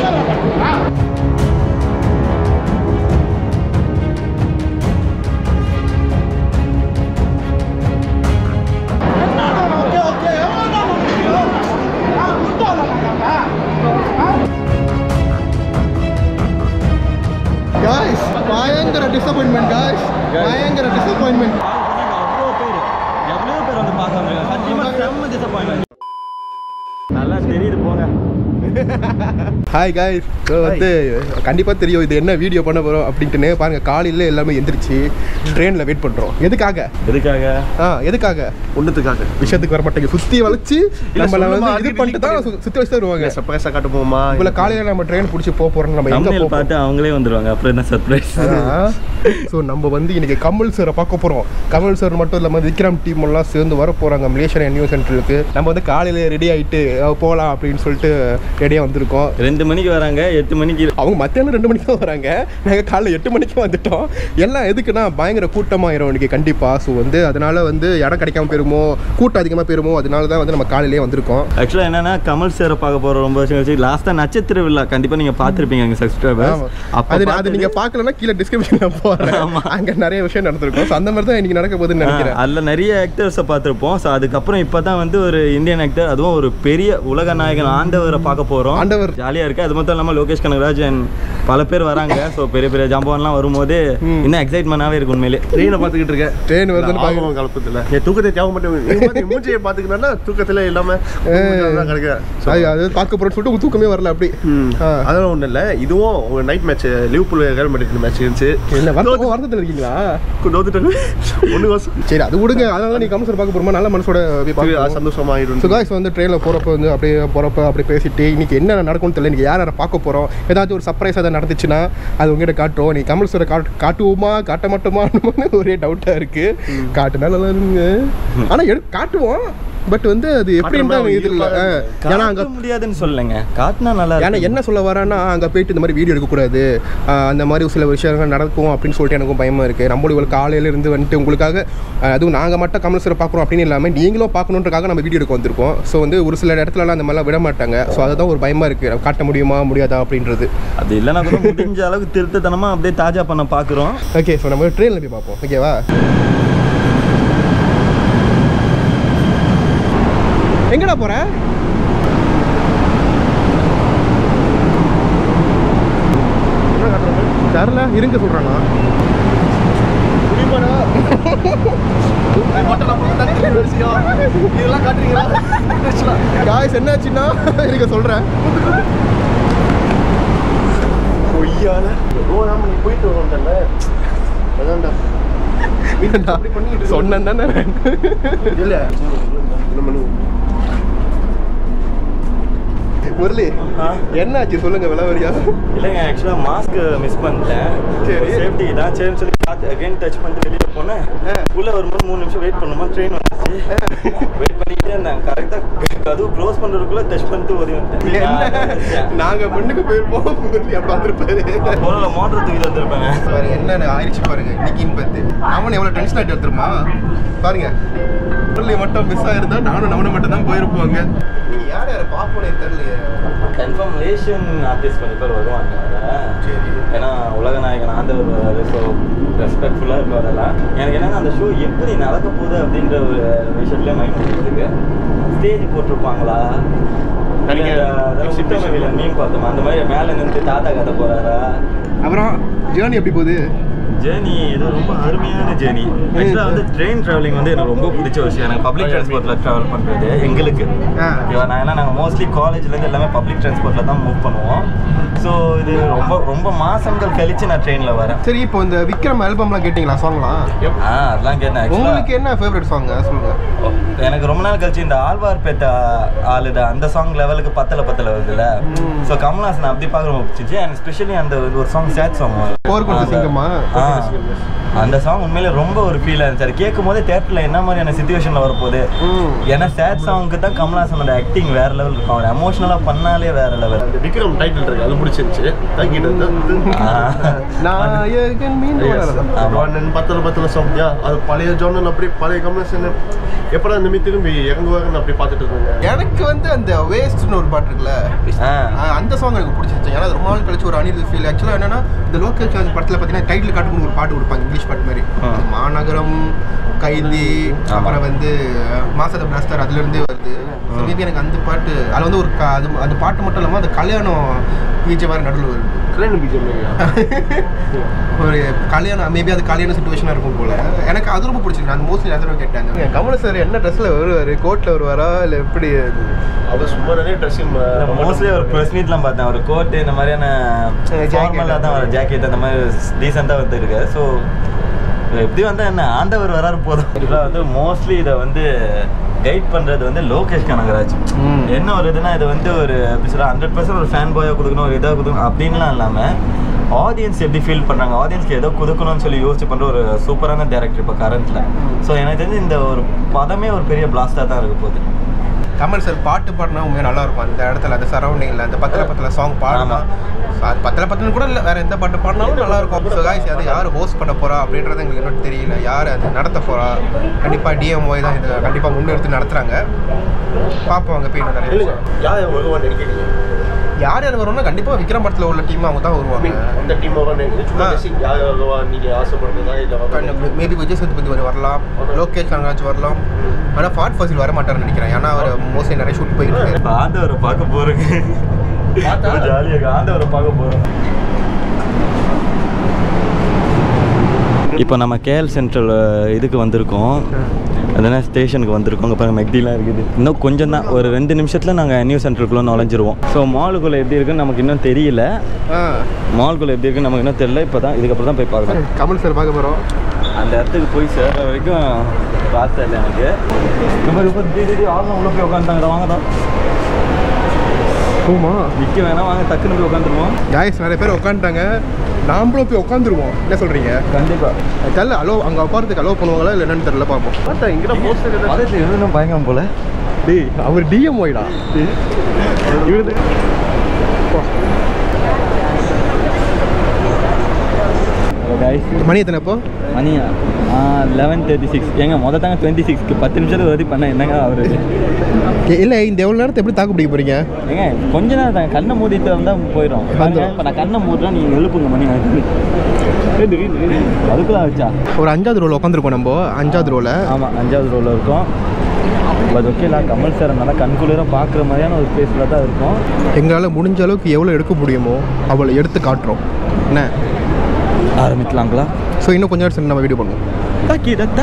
Guys பயங்கர disappointment guys பயங்கர disappointment அவ்வளோ பேர் எவ்வளோ பேர் வந்து பார்க்காம சத்தியமாக செம்ம டிசப்பாயின்மெண்ட் நல்லா தெரியுது போங்க ஹாய் காய்ஸ் வந்து கண்டிப்பாக தெரியும் இது என்ன வீடியோ பண்ண போகிறோம் அப்படின்ட்டுன்னு பாருங்க காலையில் எல்லாமே எந்திரிச்சு ட்ரெயினில் வெயிட் பண்ணுறோம் எதுக்காக எதுக்காக ஆ எதுக்காக ஒன்றுத்துக்காக விஷயத்துக்கு வர மாட்டேங்க சுற்றி வளைச்சு நம்மளை வந்து இது பண்ணிட்டு தான் சு- சுற்றி வச்சு வருவாங்க சர்ப்ரைஸாக காட்ட போமா இவ்வளோ காலையில் நம்ம ட்ரெயின் பிடிச்சி போக போகிறோம் நம்ம எங்கே தமிழ் போக பார்த்து அவங்களே வந்துருவாங்க அப்புறம் என்ன சர்ப்ரைஸ் ஸோ நம்ம வந்து இன்னைக்கு கமல் சாரை பார்க்க போகிறோம் கமல் சார் மட்டும் இல்லாமல் விக்ரம் டீம் எல்லாம் சேர்ந்து வர போகிறாங்க மலேசியா நியூஸ் சென்டருக்கு நம்ம வந்து காலையில் ரெடி ஆகிட்டு போகலாம் அப்படின்னு சொல்லிட்டு ரெடியாக வந்திருக்கோம் ரெண்டு மணிக்கு வராங்க எட்டு மணிக்கு அவங்க மத்தியானம் ரெண்டு மணிக்கு தான் வராங்க நாங்கள் காலைல எட்டு மணிக்கு வந்துட்டோம் எல்லாம் எதுக்குன்னா பயங்கர கூட்டமாயிரும் இன்னைக்கு கண்டிப்பாக ஸோ வந்து அதனால வந்து இடம் கிடைக்காம போயிருமோ கூட்டம் அதிகமாக போயிருமோ அதனால தான் வந்து நம்ம காலையிலே வந்திருக்கோம் ஆக்சுவலாக என்னன்னா கமல் சாரை பார்க்க போகிறோம் ரொம்ப வருஷம் கழிச்சு லாஸ்ட்டாக நட்சத்திர விழா கண்டிப்பாக நீங்கள் பார்த்துருப்பீங்க எங்கள் சப்ஸ்கிரைபர்ஸ் ஆமா. அப்போ அது அது பார்த்தது- நீங்கள் பார்க்கலன்னா கீழே டிஸ்கிரிப்ஷனில் போகிறேன் ஆமா. அங்கே நிறைய விஷயம் நடந்திருக்கும் ஸோ அந்த மாதிரி தான் இன்னைக்கு நடக்க போகுதுன்னு நினைக்கிறேன் அதில் நிறைய ஆக்டர்ஸை பார்த்துருப்போம் ஸோ அதுக்கப்புறம் இப்போ தான் வந்து ஒரு இந்தியன் ஆக்டர் அதுவும் ஒரு பெரிய உலக நாயகன் ஆண்டவரை பார்க்க போகிறோம் ஆண்டவர். ஜாலியாக இருக்குது அது மட்டும் இல்லாமல் லோகேஷ் கனகராஜ் and பல பேர் வராங்க ஸோ பெரிய பெரிய ஜம்பவன்லாம் வரும்போது இன்னும் எக்ஸைட்மெண்ட்டாகவே இருக்கு உண்மையிலே ட்ரெயினை பார்த்துக்கிட்டு இருக்கேன் ட்ரெயின் வருதுன்னு பார்க்க ஆகும் கலப்பத்தில் என் தூக்கத்தை தேவை மாட்டேன் மூச்சையை பார்த்துக்கிட்டா தூக்கத்தில் இல்லாமல் தான் கிடைக்கிறேன் அது அது பார்க்க போறேன்னு சொல்லிட்டு உங்க தூக்கமே வரல அப்படி ஆ. அதெல்லாம் ஒன்றும் இல்லை இதுவும் ஒரு night match Liverpool Real match match இருந்துச்சு என்ன வருத்தம் வருத்தத்தில் இருக்கீங்களா தோத்துட்டாங்க ஒன்று வருஷம் சரி அது விடுங்க அதனால நீ கம்சர் பார்க்க போறோமா நல்ல மனசோட போய் பார்க்கலாம். சந்தோஷமாயிடும் ஸோ காய்ஸ் வந்து ட்ரெயினில் போகிறப்ப வந்து அப்படியே போகிறப்ப அப்படியே பேசிட்டு இன்னைக்கு என்ன நடக்கும்னு தெரியல இன்னைக்கு யார் யாரை பார்க்க போகிறோம் ஏதாச்சும் ஒரு சர்ப்ரைஸ் அதை நடந்துச்சுன்னா அது உங்ககிட்ட காட்டுறோம் நீ கமல் சாரை காட்டு காட்டுவோமா காட்ட மாட்டோமான்னு ஒரே டவுட்டாக இருக்குது காட்டுனா நல்லா இருங்க ஆனால் எடு காட்டுவோம் பட் வந்து அது எப்படின்னு தான் இது இல்லை ஏன்னா அங்கே காட்ட முடியாதுன்னு சொல்லலைங்க காட்டினா நல்லா ஏன்னா இருக்கும். என்ன சொல்ல வரேன்னா அங்கே போயிட்டு இந்த மாதிரி வீடியோ எடுக்கக்கூடாது ஆஹ் அந்த மாதிரி சில விஷயங்கள் நடக்கும் அப்படின்னு சொல்லிட்டு எனக்கும் பயமாக இருக்குது நம்மளும் இவ்வளோ காலையில இருந்து வந்துட்டு உங்களுக்காக ஆஹ் அதுவும் நாங்கள் மட்டும் கமல் சார் பார்க்குறோம் அப்படின்னு இல்லாமல் நீங்களும் பார்க்கணுன்றக்காக நம்ம வீடியோ எடுக்க வந்திருக்கோம் ஸோ வந்து ஒரு சில இடத்துலலாம் அந்த மாதிரிலாம் விட மாட்டாங்க ஸோ அதுதான் ஒரு பயமாக இருக்குது காட்ட முடியுமா முடியாதா அப்படின்றது அது இல்லைனா கூட முடிஞ்ச அளவுக்கு திருத்தத்தனமாக அப்படியே தாஜா பண்ண பார்க்குறோம் ஓகே ஸோ நம்ம ட்ரெயினில் போய் பார்ப்போம் ஓகேவா எங்கடா போற தரல இருங்க சொல்கிறாங்க இதெல்லாம் காட்டுறீங்களா காய்ஸ் என்னாச்சுன்னா இருக்க சொல்கிறேன் பொய்யால ஓ நாம நீ போயிட்டு வரோம்ல அதான்டா சொன்னேன் தானே இல்ல நம்ம முரளி என்னாச்சு சொல்லுங்க விளவரியா இல்லைங்க ஆக்சுவலாக மாஸ்க் மிஸ் பண்ணிட்டேன் சரி. சேஃப்டி தான் சரின்னு சொல்லி பார்த்து அகைன் டச் பண்ணிட்டு வெளியில் போனேன் உள்ளே வரும்போது மூணு நிமிஷம் வெயிட் பண்ணுமா ட்ரெயின் வந்துச்சு வெயிட் பண்ணிக்கிட்டே இருந்தேன் கரெக்டாக கதவு க்ளோஸ் பண்ணுறதுக்குள்ளே டச் பண்ணிட்டு ஓடி வந்துட்டேன் நாங்க முன்னுக்கு போயிருப்போம் முரளி அப்படி வந்திருப்பாரு பொருளை மோட்டர் தூக்கிட்டு வந்திருப்பேங்க பாருங்க என்னென்ன ஆயிடுச்சு பாருங்க இன்னைக்குன்னு பார்த்து அவன் எவ்வளோ டென்ஷன் ஆகிட்டு வந்துருமா பாருங்க முரளி மட்டும் மிஸ் ஆயிருந்தா நானும் நவனை மட்டும் தான் போயிருப்பாங்க நீங்க யார் யாரை பார்ப்போனே தெரியலையே கன்ஃபார்ம் மலேசியன் ஆர்டிஸ்ட் கொஞ்சம் பேர் வருவாங்க சரி. ஏன்னா உலக நாயகன் ஆண்டவர் வராரு ஸோ ரெஸ்பெக்ட்ஃபுல்லாக இருக்கும் அதெல்லாம் எனக்கு என்னன்னா அந்த ஷோ எப்படி நடக்க போகுது அப்படின்ற ஒரு விஷயத்துலேயே மைண்ட் இருக்கு ஸ்டேஜ் போட்டிருப்பாங்களா தனியா சுத்தமவியில் மீன் பார்த்தோமா அந்த மாதிரி மேலே நின்று தாத்தா கதை போறாரா அப்புறம் ஜேர்னி எப்படி போகுது ஜேர்னி இது ரொம்ப அருமையான ஜேர்னி ஆக்சுவலாக வந்து ட்ரெயின் ட்ராவலிங் வந்து எனக்கு ரொம்ப பிடிச்ச விஷயம் எனக்கு பப்ளிக் டிரான்ஸ்போர்ட்டில் ட்ராவல் பண்ணுறது எங்களுக்கு ஆ. ஓகேவா நான் ஏன்னா நாங்கள் மோஸ்ட்லி காலேஜ்லேருந்து எல்லாமே பப்ளிக் டிரான்ஸ்போர்ட்டில் தான் மூவ் பண்ணுவோம் ஸோ இது ரொம்ப ரொம்ப மாசங்கள் கழிச்சு நான் ட்ரெயினில் வரேன் சரி இப்போ இந்த விக்ரம் ஆல்பம்லாம் கேட்டிங்களா சாங்லாம் ஆ அதெல்லாம் கேட்டேன் actually. உங்களுக்கு என்ன ஃபேவரட் சாங் சொல்லுங்க எனக்கு ரொம்ப நாள் கழிச்சு இந்த ஆழ்வார்பேட்டை ஆளுத அந்த சாங் லெவலுக்கு பத்தல பத்தல வருதுல்ல ஸோ கமல்ஹாசன் அப்படி பார்க்க ரொம்ப பிடிச்சிச்சு அண்ட் ஸ்பெஷலி அந்த ஒரு சாங் சேட் சாங் போர் கொடுத்த சிங்கமா? ஆ அந்த சாங் உண்மையிலே ரொம்ப ஒரு ஃபீல் இருந்துச்சு அது கேட்கும் போதே தேட்டரில் என்ன மாதிரியான சுச்சுவேஷனில் வரப்போகுது ஏன்னா சேட் சாங்க்கு தான் கமல்ஹாசனோட ஆக்டிங் வேற லெவல் இருக்கும் அவன் எமோஷனலாக பண்ணாலே வேற லெவல் அந்த விக்ரம் டைட்டில் இருக்கு அது பிடிச்சிருந்துச்சு தாக்கிட்டு நாயகன் மீண்டும் வளரலாம். ஆமா. பத்தல பத்தல சாங் யா அது பழைய ஜோனல் அப்படி பழைய கமர்ஷன் எப்படா இந்த மீ திரும்பி இறங்குவாங்கன்னு அப்படி பார்த்துட்டு இருந்தாங்க எனக்கு வந்து அந்த வேஸ்ட்னு ஒரு பாட்டு இருக்குல்ல ஆ. ஆ, அந்த சாங் எனக்கு பிடிச்சிருச்சு ஏன்னா அது ரொம்ப நாள் கழிச்சு ஒரு அனில் ஃபீல் ஆக்சுவலாக என்னன்னா இந்த லோக்கல் சார்ஜ் படத்தில் பார்த்தீங்கன்னா டைட்டில் காட்டுக்கு ஒரு பாட்டு கொடுப்பாங்க இங்கிலீஷ் பாட்டு மாதிரி ஆ. அது மாநகரம் கைதி ஆமா. அப்புறம் வந்து மாசத பிளாஸ்டர் அதுல இருந்தே வருது ஆ. மேபி எனக்கு அந்த பாட்டு அதில் வந்து ஒரு க- அது அந்த பாட்டு மட்டும் இல்லாமல் அந்த கல்யாணம் பீச்சை மாதிரி நடுவில் வருது கிரேன் பிஜிஎம் ஒரு கல்யாணம் மேபி அது கல்யாண சுச்சுவேஷனாக இருக்கும் போல எனக்கு அது ரொம்ப பிடிச்சிருக்கு நான் மோஸ்ட்லி அதை கேட்டேன் கமல் சார் என்ன ட்ரெஸ்ஸில் வருவார் கோட்டில் வருவாரா இல்லை எப்படி அவர் சும்மா நிறைய ட்ரெஸ்ஸிங் மோஸ்ட்லி ஒரு ப்ரெஸ் மீட்லாம் பார்த்தேன் ஒரு கோட்டு இந்த மாதிரியான jacket. ஃபார்மலாக தான் வர ஜாக்கெட் அந்த மாதிரி டீசெண்டாக வந்து இருக்கு ஸோ எப்படி வந்தால் என்ன ஆண்டவர் வராரு போதும் இதுல வந்து மோஸ்ட்லி இதை வந்து கைட் பண்ணுறது வந்து லோகேஷ் கனகராஜ் ம். என்ன ஒரு இதுனா இது வந்து ஒரு எப்படி சொல்ல ஹண்ட்ரட் பர்சன்ட் ஒரு ஃபேன் பாயாக கொடுக்கணும் ஒரு இதாக கொடுக்கணும் அப்படின்லாம் இல்லாமல் ஆடியன்ஸ் எப்படி ஃபீல் பண்ணுறாங்க ஆடியன்ஸ்க்கு ஏதோ கொடுக்கணும்னு சொல்லி யோசிச்சு பண்ணுற ஒரு சூப்பரான டேரக்டர் இப்போ கரண்ட்டில் ஸோ எனக்கு தெரிஞ்சு இந்த ஒரு பதமே ஒரு பெரிய பிளாஸ்டாக தான் இருக்க போகுது கமல் சார் பாட்டு பாடினா உண்மையாக நல்லா இருக்கும் அந்த இடத்துல அந்த சரௌண்டிங்கில் அந்த பத்தல பத்தல சாங் பாடினா அது பத்தல பத்தல கூட இல்லை வேற எந்த பாட்டு பாடினாலும் நல்லா இருக்கும் ஸோ காய்ஸ் அது யார் ஹோஸ்ட் பண்ண போறா அப்படின்றது எங்களுக்கு இன்னும் தெரியல யார் அது நடத்த போறா கண்டிப்பாக டிஎம்ஒய் தான் இதை கண்டிப்பாக முன்னெடுத்து நடத்துறாங்க பார்ப்போம் அங்கே போய் இன்னும் நிறைய இல்லைங்க விஷயம். யார் வருவான்னு நினைக்கிறீங்க யார் யார் வரும்னா கண்டிப்பாக விக்ரம் படத்தில் உள்ள டீம் அவங்க தான் I வருவாங்க mean, அந்த டீம் வருவான்னு சும்மா ஆ. guessing யார் வருவா நீங்க ஆசைப்படுறதா இல்லை மேபி விஜய் சேதுபதி வர வரலாம் லோகேஷ் கனகராஜ் வரலாம் ஆனால் ஃபாட் ஃபசில் வர மாட்டார்னு நினைக்கிறேன் ஏன்னா அவர் மோஸ்ட்லி நிறைய ஷூட் போயிட்டு இருக்காரு இப்போ ஆண்டவரை பார்க்க போகிறேங்க ஜாலியாக ஆண்டவரை பார்க்க போகிறோம் இப்போ நம்ம கேஎல் சென்ட்ரல் இதுக்கு வந்திருக்கோம் அதனால் ஸ்டேஷனுக்கு வந்திருக்கோம் அங்கே பாருங்க மெக்டிலாம் இருக்குது இன்னும் கொஞ்சம் தான் ஒரு ரெண்டு நிமிஷத்தில் நாங்கள் நியூ சென்ட்ரலுக்குள்ளே நுழைஞ்சிருவோம் ஸோ மாலுக்குள்ளே எப்படி இருக்குன்னு நமக்கு இன்னும் தெரியல ஆ மாலுக்குள்ளே எப்படி இருக்குன்னு நமக்கு இன்னும் தெரியல இப்போ தான் இதுக்கப்புறம் தான் போய் பார்க்கணும் கமல் சார் பார்க்க போகிறோம் அந்த இடத்துக்கு போய் சேர்ற வரைக்கும் பார்த்தா இல்லை எனக்கு நம்ம இப்போ திடீர் ஆளுநர் உள்ளே போய் உட்காந்துட்டாங்க வாங்க தான் போமா நிற்க வேணாம் வாங்க டக்குன்னு போய் உட்காந்துருவோம் காய்ஸ் நிறைய பேர் உட்காந்துட்டாங்க நாமளும் போய் உட்காந்துருவோம் என்ன சொல்கிறீங்க கண்டிப்பாக தெரியல அலோ அங்கே உட்காரத்துக்கு அலோ பண்ணுவாங்களா இல்லை என்னன்னு தெரியல பார்ப்போம் பார்த்தா இங்கே போஸ்டர் பதத்தில் இன்னும் பயங்கரம் போல டேய் அவர் டிஎம் ஒய்டா இவரு ஹலோ கைஸ் மணி எத்தனை இப்போ மணியா லெவன் தேர்ட்டி சிக்ஸ் ஏங்க மொதல் தாங்க டுவெண்ட்டி சிக்ஸ்க்கு பத்து நிமிஷத்துக்கு உதவி பண்ண என்னங்க அவர் இல்லை இந்த எவ்வளோ நேரத்தை எப்படி தாக்கு பிடிக்க போறீங்க ஏங்க கொஞ்ச நேரம் தாங்க கண்ணை மூடிட்டு வந்தால் போயிடும் வந்துரும். இப்போ நான் கண்ணை மூடுறேன் நீங்கள் எழுப்புங்க மணி அதுக்குள்ள வச்சா ஒரு அஞ்சாவது ரோவில் உட்காந்துருக்கோம் நம்ம அஞ்சாவது ரோவில் ஆமாம் அஞ்சாவது ரோவில் இருக்கும் பட் ஓகே நான் கமல் சார் நல்லா கண்குளிராக பார்க்குற மாதிரியான ஒரு ஸ்பேஸில் தான் இருக்கும் எங்களால் முடிஞ்ச அளவுக்கு எவ்வளோ எடுக்க முடியுமோ அவ்வளோ எடுத்து காட்டுறோம் என்ன ஆரம்பிக்கலாங்களா ஸோ இன்னும் கொஞ்ச நேரம் சரி நம்ம வீடியோ பண்ணுவோம் தாக்கி தத்தா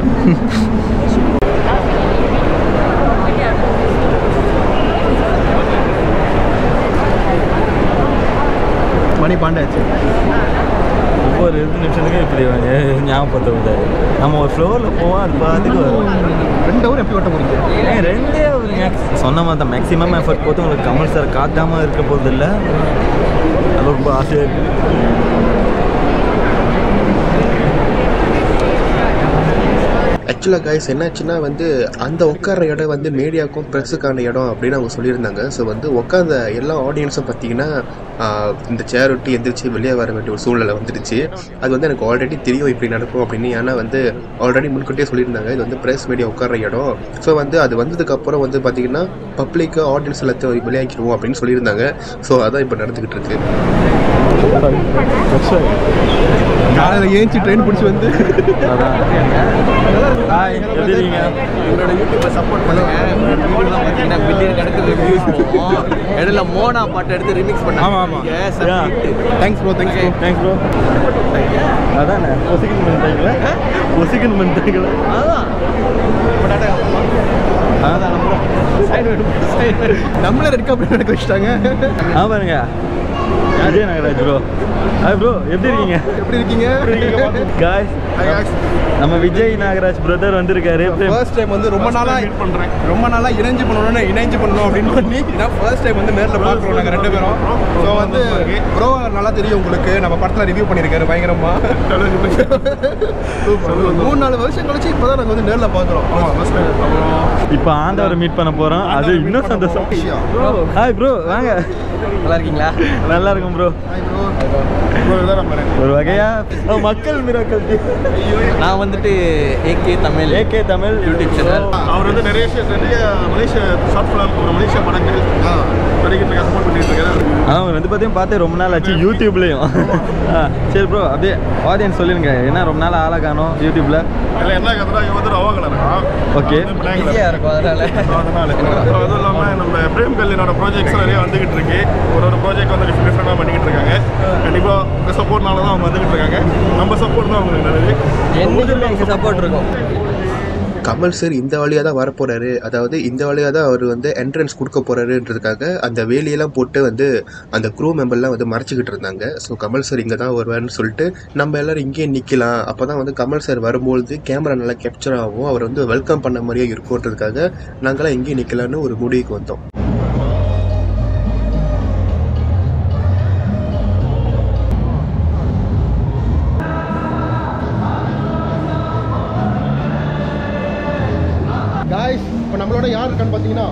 மணி பாண்டாச்சு ஒவ்வொரு ரெண்டு நிமிஷத்துக்கும் இப்படி ஞாபகப்படுத்த முடியாது நம்ம ஒரு ஃப்ளோரில் போவோம் அது பாட்டுக்கு வரும் ரெண்டு ஹவர் எப்படி ஓட்ட போறீங்க ஏன் ரெண்டே வருங்க சொன்ன மாதிரி தான் மேக்ஸிமம் எஃபர்ட் போட்டு உங்களுக்கு கமல் சார் காட்டாமல் இருக்க போகிறது இல்லை அது ரொம்ப ஆசையாக இருக்குது ஆக்சுவலாக கைஸ் என்னாச்சுன்னா வந்து அந்த உட்கார்ற இடம் வந்து மீடியாவுக்கும் ப்ரெஸ்ஸுக்கான இடம் அப்படின்னு அவங்க சொல்லியிருந்தாங்க ஸோ வந்து உட்காந்த எல்லா ஆடியன்ஸும் பார்த்தீங்கன்னா ஆஹ், இந்த சேர் விட்டு எந்திரிச்சு வெளியே வர வேண்டிய ஒரு சூழ்நிலை வந்துடுச்சு அது வந்து எனக்கு ஆல்ரெடி தெரியும் இப்படி நடக்கும் அப்படின்னு ஏன்னா வந்து ஆல்ரெடி முன்கூட்டியே சொல்லியிருந்தாங்க இது வந்து ப்ரெஸ் மீடியா உட்கார்ற இடம் ஸோ வந்து அது வந்ததுக்கப்புறம் வந்து பார்த்தீங்கன்னா பப்ளிக்காக ஆடியன்ஸ் எல்லாத்தையும் வெளியாக்கிடுவோம் அப்படின்னு சொல்லியிருந்தாங்க ஸோ அதான் இப்போ நடந்துக்கிட்டு இருக்கு காலையில் ஏஞ்சி ட்ரெயின் பிடிச்சி வந்து அதான் ஹாய் எப்படி இருக்கீங்க இவரோட யூடியூப்பை சப்போர்ட் பண்ணுங்க வீடியோலாம் பார்த்தீங்கன்னா பில்லியன் கணக்கில் வியூஸ் போகும் இடையில மோனா பாட்டு எடுத்து ரிமிக்ஸ் பண்ணாங்க ஆமா, ஆமா. Yes, Yeah. Thanks bro thanks bro thanks bro அதானே பொசிக்கன் பண்ணிட்டாங்களா பொசிக்கன் பண்ணிட்டாங்களா அதான் இப்ப டாடா அதான் நம்ம சைடு சைடு நம்மளே ரெட் காப்பி நடக்க வச்சுட்டாங்க ஆ பாருங்க Ajay Nagaraj bro hi bro எப்படி இருக்கீங்க எப்படி இருக்கீங்க காய்ஸ் Hi guys. நம்ம விஜய் நாகராஜ் பிரதர் வந்திருக்காரு ஃபர்ஸ்ட் டைம் வந்து ரொம்ப நாளா பண்றேன் ரொம்ப நாளா இணைஞ்சு பண்ணணும்னு இணைஞ்சு பண்ணணும் அப்படின்னு பண்ணி இதான் ஃபர்ஸ்ட் டைம் வந்து நேர்ல பார்க்குறோம் நாங்க ரெண்டு பேரும் ஸோ வந்து ப்ரோ நல்லா தெரியும் உங்களுக்கு நம்ம படத்துல ரிவ்யூ பண்ணியிருக்காரு பயங்கரமா மூணு நாலு வருஷம் கழிச்சு இப்போதான் நாங்க வந்து நேர்ல பார்க்குறோம் ஆமா ஃபர்ஸ்ட் டைம் இப்போ ஆண்டவரை மீட் பண்ண போறோம் அது இன்னும் சந்தோஷம் ஹாய் ப்ரோ வாங்க நல்லா இருக்கீங்களா நல்லா இருக்கும் ப்ரோ ஒரு வகையா அஹ், மக்கள் மிராக்கள் நான் வந்துட்டு AK Tamil AK Tamil YouTube channel அவர் வந்து நிறைய விஷயம் நிறைய மலேசியா ஷார்ட் ஃபிலிம் ஒரு மலேசியா படங்கள் நடிக்கிட்டு இருக்காரு சப்போர்ட் பண்ணிட்டு இருக்காரு அவன் ரெண்டு பேர்த்தையும் பார்த்து ரொம்ப நாள் ஆச்சு யூடியூப்லேயும் சரி ப்ரோ அப்படியே ஆடியன்ஸ் சொல்லிருங்க என்ன ரொம்ப நாள் ஆளாக காணோம் யூடியூப்ல இல்லை என்ன கதை இவன் வந்து ரவாங்கல இருக்கான் ஓகே ஈஸியாக இருக்கும் அதனால அதனால அதுவும் இல்லாமல் நம்ம பிரேம் கல்யாணோட ப்ராஜெக்ட்ஸ் நிறைய வந்துகிட்டு இருக்கு ஒரு ஒரு ப்ராஜெக்ட் வந்து டிஃப்ரெண்ட் டிஃப்ரெண்டாக பண்ணிக்கிட்டு இருக்காங்க கண்டிப்பாக உங்கள் சப்போர்ட்னால தான் அவங்க வந்துகிட்டு இருக்காங்க நம்ம சப்போர்ட் தான் அவங்களுக்கு நல்லது என்னைக்குமே எனக்கு சப்போர்ட் இருக்கும் கமல் சார் இந்த வழியாக தான் வரப்போறாரு அதாவது இந்த வழியாக தான் அவர் வந்து என்ட்ரன்ஸ் கொடுக்க போறாருன்றதுக்காக அந்த வேலியெல்லாம் போட்டு வந்து அந்த க்ரூ மெம்பர்லாம் வந்து மறைச்சிக்கிட்டு இருந்தாங்க ஸோ கமல் சார் இங்கே தான் வருவார்னு சொல்லிட்டு நம்ம எல்லாரும் இங்கேயே நிற்கலாம் அப்போ தான் வந்து கமல் சார் வரும்பொழுது கேமரா நல்லா கேப்சர் ஆகும் அவர் வந்து வெல்கம் பண்ண மாதிரியே இருக்கும்ன்றதுக்காக நாங்களாம் இங்கேயே நிற்கலான்னு ஒரு முடிவுக்கு வந்தோம் காய்ஸ் இப்போ நம்மளோட யார் இருக்கான்னு பார்த்தீங்கன்னா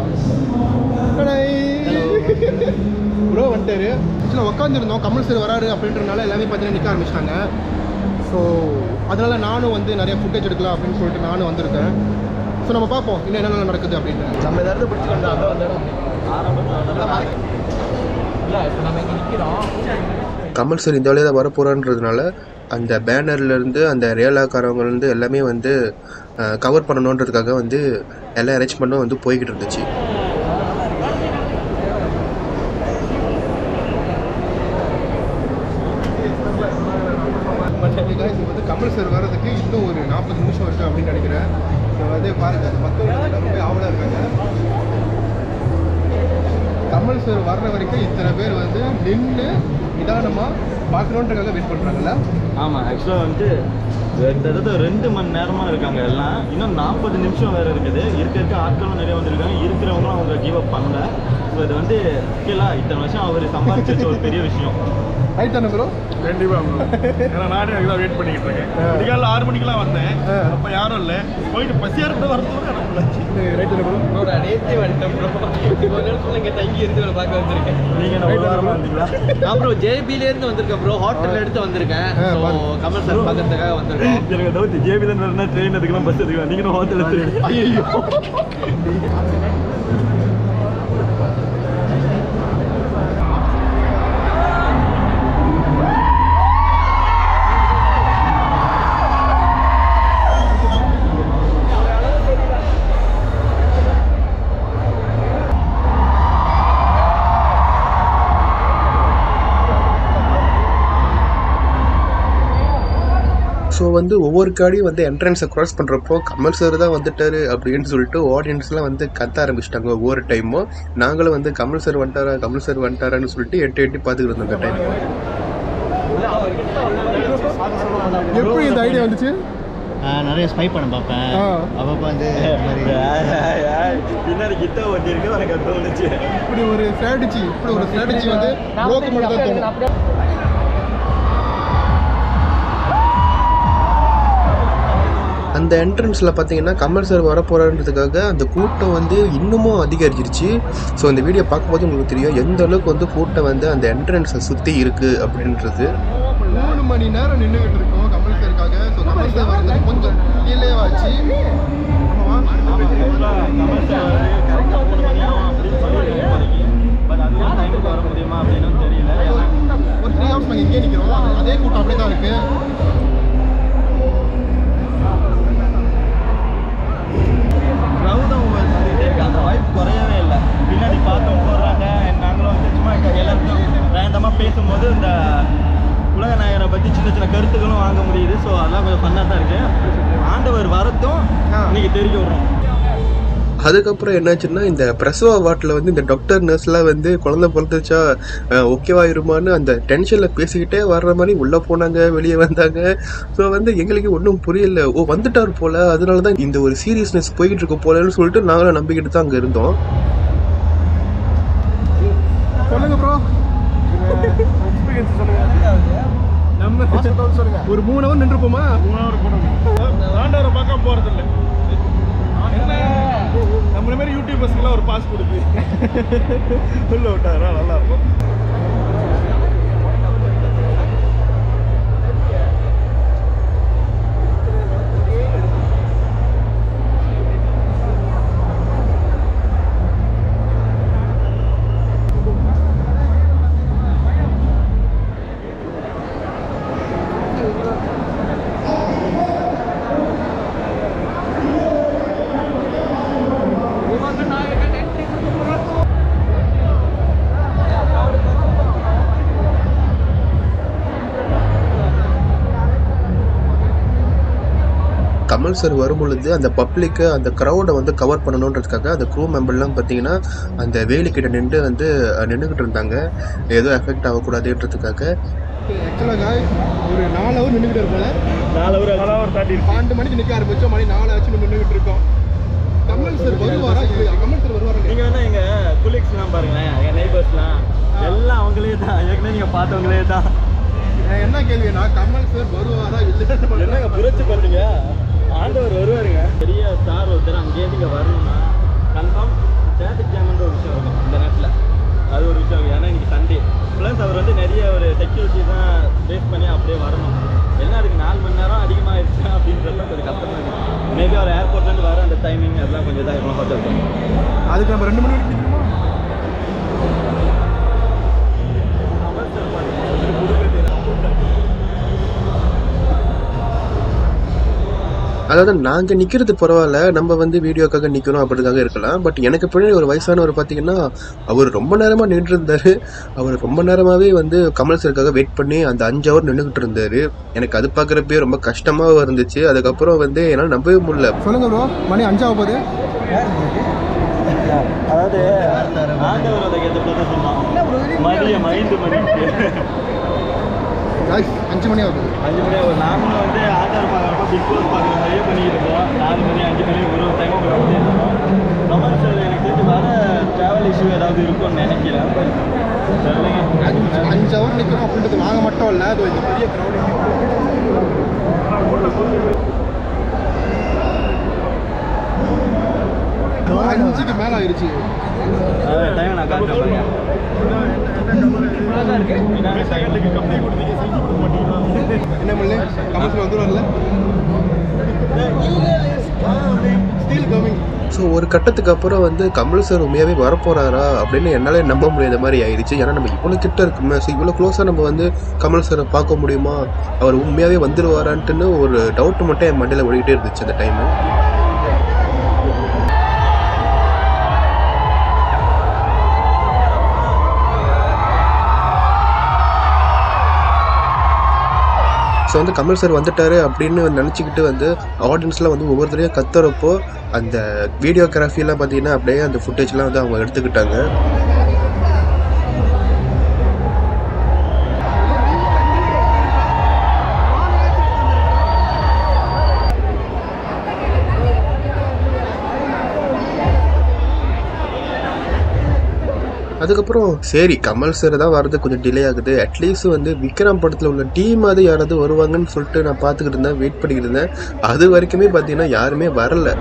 ப்ரோ வந்துட்டாரு ஆக்சுவலாக உட்காந்துருந்தோம் கமல் சார் வராரு அப்படின்றனால எல்லாமே பார்த்தீங்கன்னா நிற்க ஆரம்பிச்சிட்டாங்க ஸோ அதனால நானும் வந்து நிறைய ஃபுட்டேஜ் எடுக்கலாம் அப்படின்னு சொல்லிட்டு நானும் வந்திருக்கேன் ஸோ நம்ம பார்ப்போம் இன்னும் என்னென்ன நடக்குது அப்படின்னு நம்ம ஏதாவது பிடிச்சி வந்தா அதான் வந்து இல்லை இப்போ நம்ம இங்கே நிற்கிறோம் கமல் சார் இந்த வழியாக தான் வரப்போறான்றதுனால அந்த பேனர்லேருந்து அந்த ரேலாக்காரவங்கலேருந்து எல்லாமே வந்து கவர் பண்ணணுன்றதுக்காக வந்து எல்லா அரேஞ்ச்மெண்ட்டும் வந்து போய்கிட்டு இருந்துச்சு guys, இப்போ வந்து கமல் சார் வர்றதுக்கு இன்னும் ஒரு நாற்பது நிமிஷம் இருக்கு அப்படின்னு நினைக்கிறேன் ஸோ வந்து பாருங்க மக்கள் வந்து ரொம்ப ஆவலாக இருக்காங்க கமல் சார் வர்ற வரைக்கும் இத்தனை பேர் வந்து நின்று நிதானமாக பார்க்கணுன்றக்காக வெயிட் பண்ணுறாங்கல்ல ஆமாம் ஆக்சுவலாக வந்து கிட்டத்தட்ட ரெண்டு மணி நேரமாக இருக்காங்க எல்லாம் இன்னும் நாற்பது நிமிஷம் வேறு இருக்குது இருக்க இருக்க ஆட்களும் நிறைய வந்திருக்காங்க இருக்கிறவங்களும் அவங்க கிவ் அப் பண்ணல ஸோ இது வந்து கீழே இத்தனை வருஷம் அவர் சம்பாதிச்ச ஒரு பெரிய விஷயம் ரைட் தானே ப்ரோ கண்டிப்பாக bro. ஏன்னா நானே அதுக்கு தான் வெயிட் பண்ணிக்கிட்டு இருக்கேன் விடிகாலில் ஆறு மணிக்கெல்லாம் வந்தேன் அப்போ யாரும் இல்லை போயிட்டு பசியாக இருக்கிற வரதுக்கு எனக்கு உள்ளாச்சு ரைட் தானே ப்ரோ ப்ரோ நான் நேற்றே வந்துட்டேன் ப்ரோ ஒரு நேரத்தில் இங்கே தங்கி இருந்து இவரை பார்க்க வந்திருக்கேன் நீங்கள் என்ன ஒரு வாரமாக இருந்தீங்களா நான் ப்ரோ ஜேபிலேருந்து வந்திருக்கேன் ப்ரோ ஹோட்டலில் எடுத்து வந்திருக்கேன் ஆ, ஸோ பாருங்க. கமல் சார் பார்க்கறதுக்காக வந்திருக்கோம் எனக்கு டவுட் ஜேபிலன் வரனா ட்ரெயின் எடுக்கலாம் பஸ் எடுக்கலாம் நீங்களும் ஹோட்டல் எடுத்து ஐயோ ஸோ வந்து ஒவ்வொரு காடியும் வந்து என்ட்ரன்ஸை க்ராஸ் பண்ணுறப்போ கமல் சார் தான் வந்துட்டாரு அப்படின்னு சொல்லிட்டு ஆடியன்ஸ்லாம் வந்து கத்த ஆரம்பிச்சிட்டாங்க ஒவ்வொரு டைமும் நாங்களும் வந்து கமல் சார் வந்துட்டாரா கமல் சார் வந்துட்டாரான்னு சொல்லிட்டு எட்டி எட்டி பார்த்துக்கிட்டு இருந்தோம் அந்த டைம் எப்படி இந்த ஐடியா வந்துச்சு ஆஹ் நிறைய ஸ்பை பண்ண பார்ப்பேன் ஆ. அப்பப்போ வந்து இந்த மாதிரி பின்னாடி கிட்ட ஓட்டி இருக்கு எனக்கு அது தோணுச்சு இப்படி ஒரு ஸ்ட்ராட்டஜி இப்படி ஒரு ஸ்ட்ராட்டஜி வந்து ப்ரோக்கு மட்டும் தான் தோணும் அந்த என்ட்ரன்ஸில் பார்த்தீங்கன்னா கமல் சார் வரப்போறான்றதுக்காக அந்த கூட்டம் வந்து இன்னமும் அதிகரிச்சிருச்சு ஸோ அந்த வீடியோ பார்க்கும்போது உங்களுக்கு தெரியும் எந்த அளவுக்கு வந்து கூட்டம் வந்து அந்த என்ட்ரன்ஸை சுற்றி இருக்குது அப்படின்றது மூணு மணி நேரம் நின்றுகிட்டு இருக்கோம் கமல் சாருக்காக ஸோ கமல் சார் வரது கொஞ்சம் கீழே ஆச்சு கமல் சார் வந்து கரெக்டாக மூணு மணி ஆகும் அப்படின்னு சொல்லியிருக்காங்க பட் அதுவும் டைமுக்கு வர முடியுமா அப்படின்னு தெரியல ஒரு த்ரீ ஹவர்ஸ் நாங்கள் இங்கே நிற்கிறோம் அதே கூட்டம் அப்படியே தான் இருக்கு க்ரௌடும் வந்துட்டே இருக்கு அந்த வாய்ப்பு குறையவே இல்லை பின்னாடி பார்த்தோம் போடுறாங்க நாங்களும் வந்து சும்மா எல்லாருக்கும் ரேண்டமாக பேசும்போது இந்த உலக நாயகரை பற்றி சின்ன சின்ன கருத்துக்களும் வாங்க முடியுது ஸோ அதெல்லாம் கொஞ்சம் ஃபன்னாக தான் இருக்கு ஆண்டவர் வரத்தும் ஆ. இன்னைக்கு தெரிஞ்சு விடுறோம் அதுக்கப்புறம் என்னாச்சுன்னா இந்த பிரசவ வார்டில் வந்து இந்த டாக்டர் நர்ஸ்லாம் வந்து குழந்தை பிறந்துச்சா ஓகேவாயிருமான்னு அந்த டென்ஷனில் பேசிக்கிட்டே வர்ற மாதிரி உள்ளே போனாங்க வெளியே வந்தாங்க ஸோ வந்து எங்களுக்கு ஒன்றும் புரியல ஓ வந்துட்டார் போல அதனால தான் இந்த ஒரு சீரியஸ்னஸ் போய்கிட்டு இருக்க போலன்னு சொல்லிட்டு நாங்களும் நம்பிக்கிட்டு தான் அங்கே இருந்தோம் சொல்லுங்க ப்ரோ எக்ஸ்பீரியன்ஸ் சொல்லுங்க நம்ம சொல்லுங்க ஒரு மூணு ஹவர் நின்றுப்போமா மூணாவது போனோம் ஆண்டவரை பார்க்க போறது இல்லை என்ன நம்மள மாதிரி யூடியூபர்ஸ்க்குலாம் ஒரு பாஸ் கொடுத்து உள்ள விட்டாரா நல்லா இருக்கும் கமல் சார் வரும் பொழுது அந்த பப்ளிக்கை அந்த க்ரௌடை வந்து கவர் பண்ணணுன்றதுக்காக அந்த க்ரூ மெம்பர்லாம் பார்த்தீங்கன்னா அந்த வேலிக்கிட்ட நின்று வந்து நின்றுக்கிட்டு இருந்தாங்க ஏதோ எஃபெக்ட் ஆகக்கூடாதுன்றதுக்காக ஆக்சுவலாக ஒரு நாலு ஹவர் நின்றுக்கிட்டு இருப்போம் நாலு ஒரு நாலு ஒரு தாண்டி பன்னெண்டு மணிக்கு நிற்க ஆரம்பிச்சோம் மணி நாலு ஆச்சு நம்ம நின்றுக்கிட்டு இருக்கோம் கமல் சார் வருவாரா இல்லையா? கமல் சார் வருவாரா நீங்க வேணா எங்க குலீக்ஸ்லாம் பாருங்களேன் எங்க நெய்பர்ஸ்லாம் எல்லாம் அவங்களே தான் ஏற்கனவே நீங்க பார்த்தவங்களே தான் நான் என்ன கேள்வினா கமல் சார் வருவாரா இல்லையா என்னங்க புரட்சி பண்றீங்க ஆண்டவர் வருவாருங்க பெரிய ஸ்டார் ஒருத்தர் அங்கேயிருந்து இங்கே வரணும்னா கன்ஃபார்ம் டிராஃபிக் ஜாம்ன்ற ஒரு விஷயம் இருக்கும் இந்த நேரத்தில் அது ஒரு விஷயம் ஏன்னா இன்னைக்கு சண்டே ப்ளஸ் அவர் வந்து நிறைய ஒரு செக்யூரிட்டி தான் பேஸ் பண்ணி அப்படியே வரணும் என்ன அதுக்கு நாலு மணி நேரம் அதிகமாகிடுச்சு அப்படின்றது கொஞ்சம் கஷ்டமாக இருக்குது மேபி அவர் ஏர்போர்ட்லேருந்து வர அந்த டைமிங் அதெல்லாம் கொஞ்சம் இதாக இருக்கும் ஹோட்டல் அதுக்கு நம்ம ரெண்டு மணி வரைக்கும் நிற்கணுமா அதாவது நாங்கள் நிற்கிறது பரவாயில்ல நம்ம வந்து வீடியோக்காக நிற்கணும் அப்படிக்காக இருக்கலாம் பட் எனக்கு பின்னாடி ஒரு வயசானவர் பார்த்தீங்கன்னா அவர் ரொம்ப நேரமாக நின்று இருந்தார் அவர் ரொம்ப நேரமாகவே வந்து கமல் சருக்காக வெயிட் பண்ணி அந்த அஞ்சு ஹவர் நின்றுக்கிட்டு இருந்தார் எனக்கு அது பார்க்குறப்பே ரொம்ப கஷ்டமாக இருந்துச்சு அதுக்கப்புறம் வந்து என்னால் நம்பவே முடியல சொல்லுங்க ப்ரோ மணி அஞ்சாக போகுது அதாவது ஆண்டவர் அதை கேட்ட தான் சொன்னான் மதியம் ஐந்து மணிக்கு Guys, அஞ்சு மணி ஆகுது அஞ்சு மணி ஆகும் நாங்களும் வந்து ஆதார் பார்க்குறப்ப பிக் பாஸ் பார்க்குற மாதிரியே பண்ணிட்டு இருக்கோம் நாலு மணி அஞ்சு மணி ஒரு ஒரு டைமும் பண்ணிட்டு இருக்கோம் கமல் சார் எனக்கு தெரிஞ்சு வர ட்ராவல் இஷ்யூ ஏதாவது இருக்கும்னு நினைக்கிறேன் தெரியலைங்க. அஞ்சு அஞ்சு ஹவர் நிற்கிறோம் அப்படின்றது நாங்கள் மட்டும் இல்லை அது இந்த பெரிய க்ரௌடு அஞ்சுக்கு மேலே ஆயிடுச்சு அதான் டைம் நான் காட்டுறேன் பாருங்க. என்னங்க time? கம்பெனி கொடுத்தீங்க செஞ்சு கொடுக்க மாட்டீங்களா என்ன பண்ணல கமர்ஷியல் வந்துடும்ல ஸ்டீல் கமிங் ஸோ ஒரு கட்டத்துக்கு அப்புறம் வந்து கமல் சார் உண்மையாகவே வரப்போறாரா அப்படின்னு என்னால் நம்ப முடியாத மாதிரி ஆயிடுச்சு ஏன்னா நம்ம இவ்வளோ கிட்ட இருக்குமே ஸோ இவ்வளோ க்ளோஸாக நம்ம வந்து கமல் சாரை பார்க்க முடியுமா அவர் உண்மையாகவே வந்துடுவாரான்ட்டுன்னு ஒரு டவுட் மட்டும் என் மண்டையில் ஓடிக்கிட்டே இருந்துச்சு அந்த டைமு ஸோ வந்து கமல் சார் வந்துட்டாரு அப்படின்னு நினச்சிக்கிட்டு வந்து ஆடியன்ஸ்லாம் வந்து ஒவ்வொருத்தரையும் கத்துறப்போ அந்த வீடியோகிராஃபிலாம் பார்த்தீங்கன்னா அப்படியே அந்த ஃபுட்டேஜ்லாம் வந்து அவங்க எடுத்துக்கிட்டாங்க அதுக்கப்புறம் சரி கமல் சார் தான் வர்றது கொஞ்சம் டிலே ஆகுது அட்லீஸ்ட் வந்து விக்ரம் படத்தில் உள்ள டீம் அது யாராவது வருவாங்கன்னு சொல்லிட்டு நான் பார்த்துக்கிட்டு இருந்தேன் வெயிட் பண்ணிக்கிட்டு இருந்தேன் அது வரைக்குமே பார்த்தீங்கன்னா யாருமே வரல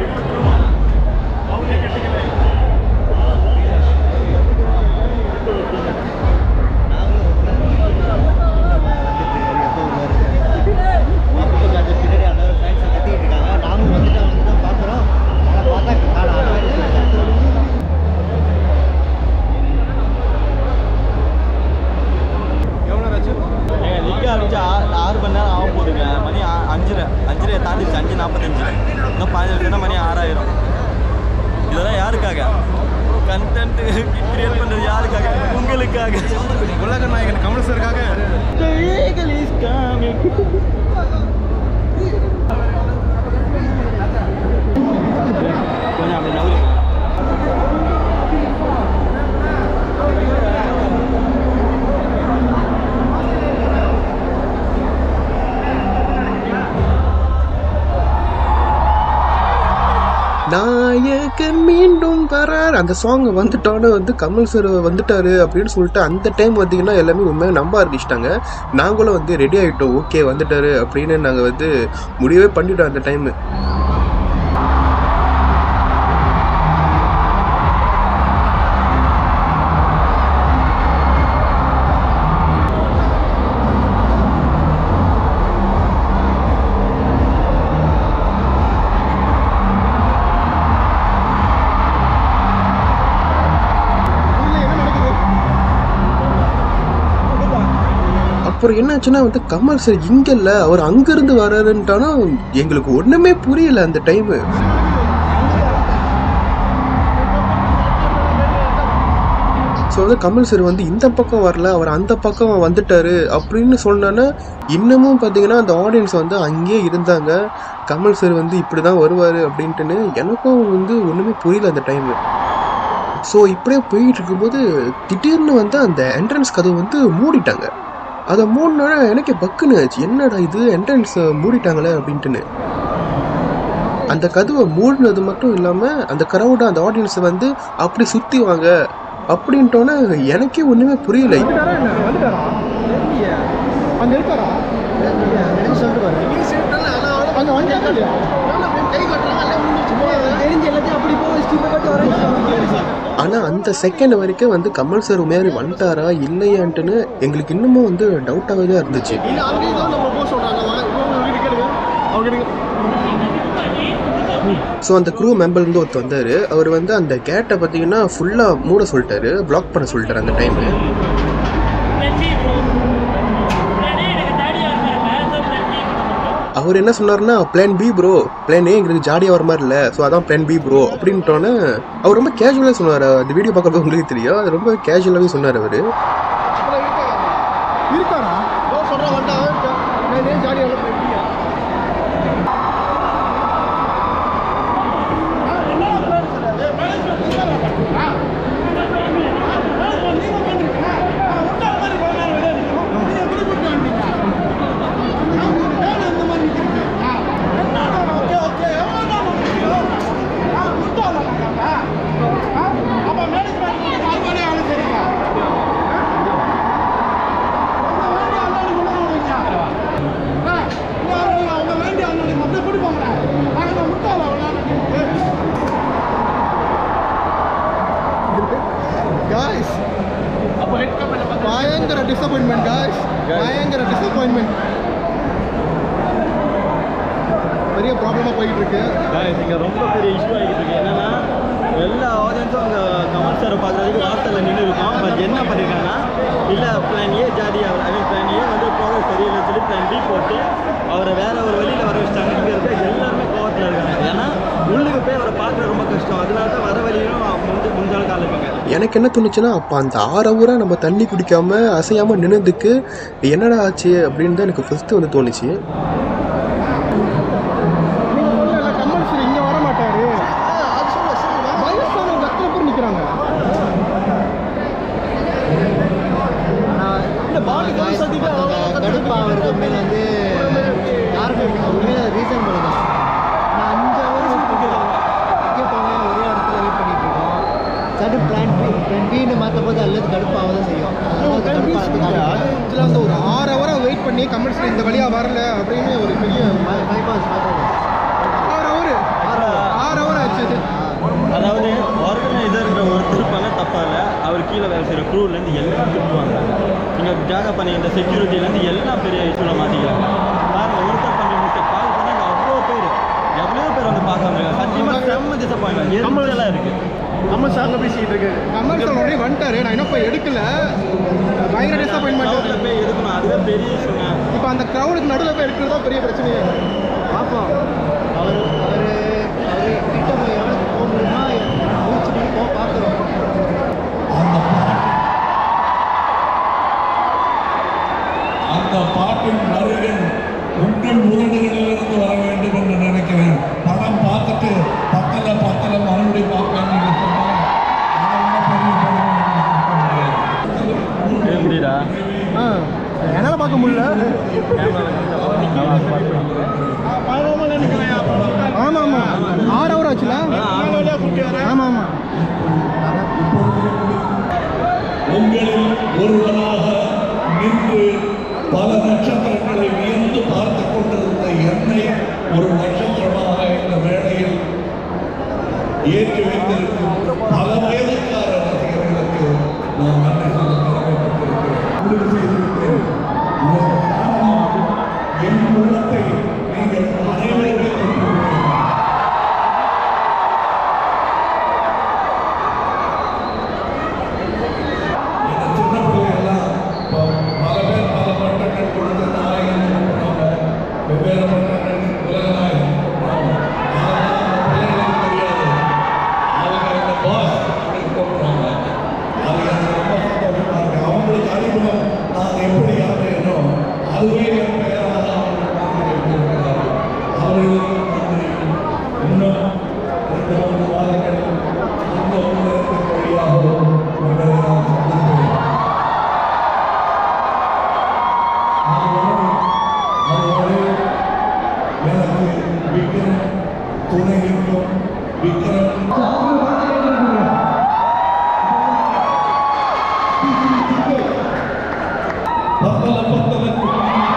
பின்னாடி அந்த ஃபேன்ஸ் கத்திக்கிட்டு இருக்காங்க நாங்களும் வந்துட்டு வந்து தான் பார்க்குறோம் ஆனால் பார்த்தா காணா எவ்வளோ ஆச்சு ஏங்க நிற்க ஆரம்பிச்சு ஆறு ஆறு மணி நேரம் ஆக போகுதுங்க மணி ஆ- அஞ்சரை அஞ்சரை தாண்டிச்சு அஞ்சு நாற்பத்தஞ்சு இன்னும் பதினஞ்சு நிமிஷம் மணி ஆறாயிரம் இதெல்லாம் யாருக்காக கண்டென்ட் கிரியேட் பண்ணுறது யாருக்காக உங்களுக்காக உலக நாயகன் Kamal சாருக்காக The eagle is coming. கொஞ்சம் அப்படி நவரு ரசிகன் மீண்டும் வரார் அந்த சாங் வந்துட்டோன்னு வந்து கமல் சார் வந்துட்டாரு அப்படின்னு சொல்லிட்டு அந்த டைம் பார்த்தீங்கன்னா எல்லாமே உண்மையாக நம்ப ஆரம்பிச்சிட்டாங்க நாங்களும் வந்து ரெடி ஆகிட்டோம் ஓகே வந்துட்டாரு அப்படின்னு நாங்கள் வந்து முடிவே பண்ணிட்டோம் அந்த டைமு ஊர்ல என்ன நடக்குது அப்புறம் என்னாச்சுன்னா வந்து கமல் சார் இங்க இல்ல அவர் அங்கிருந்து வராருன்ட்டானா எங்களுக்கு ஒண்ணுமே புரியல அந்த டைமு ஸோ வந்து கமல் சார் வந்து இந்த பக்கம் வரல அவர் அந்த பக்கம் வந்துட்டாரு அப்படின்னு சொன்னோன்னா இன்னமும் பார்த்தீங்கன்னா அந்த ஆடியன்ஸ் வந்து அங்கேயே இருந்தாங்க கமல் சார் வந்து இப்படி தான் வருவார் அப்படின்ட்டுன்னு எனக்கும் வந்து ஒன்றுமே புரியல அந்த டைமு ஸோ இப்படியே போயிட்டு இருக்கும்போது திடீர்னு வந்து அந்த என்ட்ரன்ஸ் கதவு வந்து மூடிட்டாங்க அதை மூடினா எனக்கே பக்குன்னு ஆச்சு என்னடா இது என்ட்ரன்ஸ் மூடிட்டாங்களே அப்படின்ட்டுன்னு அந்த கதவை மூடினது மட்டும் இல்லாமல் அந்த க்ரௌடை அந்த ஆடியன்ஸை வந்து அப்படி சுற்றி வாங்க அப்படின்ட்டோன்னே எனக்கே ஒன்றுமே புரியல வந்துட்டாரா என்ன வந்துட்டாரா அங்க இருக்காரா சொல்லிட்டு பாரு அங்க வந்துட்டாரா இல்லையா தெரிஞ்சு எல்லாத்தையும் அப்படி போய் ஸ்டீப்பை கட்டி வரேன் ஆனால் அந்த செகண்ட் வரைக்கும் வந்து கமல் சார் மாரி வந்துட்டாரா இல்லையான்ட்டுன்னு எங்களுக்கு இன்னமும் வந்து டவுட்டாகவே தான் இருந்துச்சு இல்ல அங்கேயே தான் நம்ம போக சொல்றாங்க வாங்க, இவங்க வீட்டு கேளுங்க அவங்க கிட்ட ஸோ அந்த க்ரூ மெம்பர்லேருந்து ஒருத்தர் வந்தார் அவர் வந்து அந்த கேட்டை பார்த்தீங்கன்னா ஃபுல்லாக மூட சொல்லிட்டாரு பிளாக் பண்ண சொல்லிட்டாரு அந்த டைமு அவர் என்ன சொன்னார்னா plan B bro plan A எங்களுக்கு ஜாலியாக வர மாதிரி இல்லை ஸோ அதான் பிளான் பி ப்ரோ அப்படின்ட்டோன்னே அவர் ரொம்ப கேஷுவலாக சொன்னார் அந்த வீடியோ பார்க்குறது உங்களுக்கு தெரியும் அது ரொம்ப கேஷுவலாகவே சொன்னார் அவர் இருக்காரா சொல்றேன் வந்துட்டான் நான் ஜாலியாக போயிட்டீங்க காய்ஸ் பயங்கர டிசப்பாயின்மெண்ட் காய்ஸ் பயங்கர டிசப்பாயின்மெண்ட் பெரிய ப்ராப்ளமாக போயிட்டு இருக்கு இங்கே ரொம்ப பெரிய இஷ்யூ ஆகிட்டு இருக்கு என்னன்னா எல்லா ஆடியன்ஸும் அங்கே கமல் சாரை பார்க்குறதுக்கு வாசலில் நின்று இருக்கோம் பட் என்ன பண்ணியிருக்காங்கன்னா இல்லை பிளான் ஏ ஜாதி அவர் ஐ மீன் பிளான் ஏ வந்து ப்ராடக்ட் சரியில்லை சொல்லி பிளான் பி போட்டு அவரை வேற ஒரு வழியில் வர வச்சிட்டாங்க இங்கே இருக்க எல்லாருமே கோவத்தில் இருக்காங்க ஏன்னா உள்ளுக்கு போய் அவரை பார்க்குறது ரொம்ப கஷ்டம் அதனால தான் வர வழியிலும் முஞ்ச முஞ்சாலும் கால இருப்பாங்க எனக்கு என்ன தோணுச்சுன்னா அப்போ அந்த ஆறு ஊரா நம்ம தண்ணி குடிக்காம அசையாமல் நின்னதுக்கு என்னடா ஆச்சு அப்படின்னு தான் எனக்கு ஃபஸ்ட்டு வந்து தோணுச்சு நீங்க சொல்லல கமல் சார் இங்க வர மாட்டாரு வயசானவங்க எத்தனை பேர் நிக்கிறாங்க கடுப்பாகிறது உண்மையில வந்து யாருமே உண்மையில ரீசன் பண்ணலாம் நான் அஞ்சு ஹவர் எங்கே போவேன் ஒரே இடத்துல வெயிட் பண்ணிட்டு இருக்கோம் சடு பிளான் பி பிளான் பின்னு மாற்ற போது அல்லது கடுப்பாக தான் செய்யும் அதனால அது கடுப்பாகிறதுக்கு இதுல வந்து ஒரு ஆறு ஹவரா வெயிட் பண்ணி கமல் சார் இந்த வழியா வரல அப்படின்னு ஒரு பெரிய பைபாஸ் மாற்றம் ஆறு ஹவர் ஆறு ஹவர் ஆச்சு இது அதாவது ஆர்கனைசர்ன்ற ஒருத்தர் பண்ண தப்பா இல்லை அவர் கீழே வேலை செய்கிற க்ரூலேருந்து எல்லாம் திட்டுவாங்க நீங்கள் ஜாக பண்ணி இந்த செக்யூரிட்டிலேருந்து எல்லாம் பெரிய இஷ்யூவில் மாற்றிக்கிறாங்க பாருங்க ஒருத்தர் பண்ணி மிஸ்டேக் கால் பண்ணாங்க அவ்வளோ பேர் எவ்வளோ பேர் வந்து பார்க்க வந்திருக்காங்க சத்தியமாக செம்ம டிசப்பாயின்மெண்ட் எரிச்சலாக இருக்குது நம்ம சார்ல பேசிக்கிட்டு இருக்கு கமல் சார் உடனே வந்துட்டாரு நான் இன்னும் போய் எடுக்கல பயங்கர டிசப்பாயின்மெண்ட் க்ரௌடில் போய் எடுக்கணும் அதுவே பெரிய இஷ்யூங்க இப்போ அந்த க்ரௌடுக்கு நடுவில் போய் எடுக்கிறது தான் பெரிய பிரச்சனையே பார்ப்போம் அவர் அவர் அவர் கிட்ட போய் எவ்வளோ போக முடியுமா மூச்சு பண்ணி போக பார்க்குறோம் அந்த பாட்டின் வரிகள் உங்கள் உதடுகளிலிருந்து வர வேண்டும் என்று நினைக்கிறேன் படம் பார்த்துட்டு பத்தல பத்தல மறுபடியும் பார்ப்பேன் என்று சொன்னால் அதை விட பெரிய படம் எனக்கு இருக்க முடியாது. முடியுதா ஆ என்னால் பார்க்க முடியல ஆமாம் ஆமாம் ஆறு ஹவர் ஆச்சுல உங்களில் ஒருவராக நின்று பல நட்சத்திரங்களை வியந்து பார்த்து கொண்டிருந்த என்னை ஒரு நட்சத்திரமாக இந்த வேளையில் ஏற்றி வைத்திருக்கும் பல வயதுக்கார ரசிகர்களுக்கு நான் நன்றி சொல்ல கடமைப்பட்டிருக்கிறேன் முடிவு செய்திருக்கிறேன் இதற்கு காரணம் என் உள்ளத்தை நீங்கள் அனைவருமே கொண்டிருக்கிறேன் இந்த சின்ன பிள்ளைகள்லாம் இப்போ பல பேர் பல பட்டங்கள் கொடுத்து நாயகன் கூப்பிடுவாங்க வெவ்வேறு பட்டங்கள் உலக நாயகன் கூப்பிடுவாங்க அதெல்லாம் அந்த பிள்ளைகளுக்கு தெரியாது அவங்க இந்த பாஸ் அப்படின்னு கூப்பிடுவாங்க அது எனக்கு ரொம்ப சந்தோஷமா இருக்கு அவங்களுக்கு அறிமுகம் நான் எப்படி ஆகிறேனோ அதுவே என் பெயராக அவங்களுக்கு வைத்திருக்கிறார்கள் அவர்களுக்கு நன்றி இன்னும் ரெண்டு மூன்று மாதங்கள் இந்த ஊடகத்தின் வழியாகவும் உங்களை நான் சந்திப்பேன் அதுவரை அதுவரை எனக்கு விக்ரம் துணை நிற்கும் விக்ரம் பத்தல பத்தலுக்கு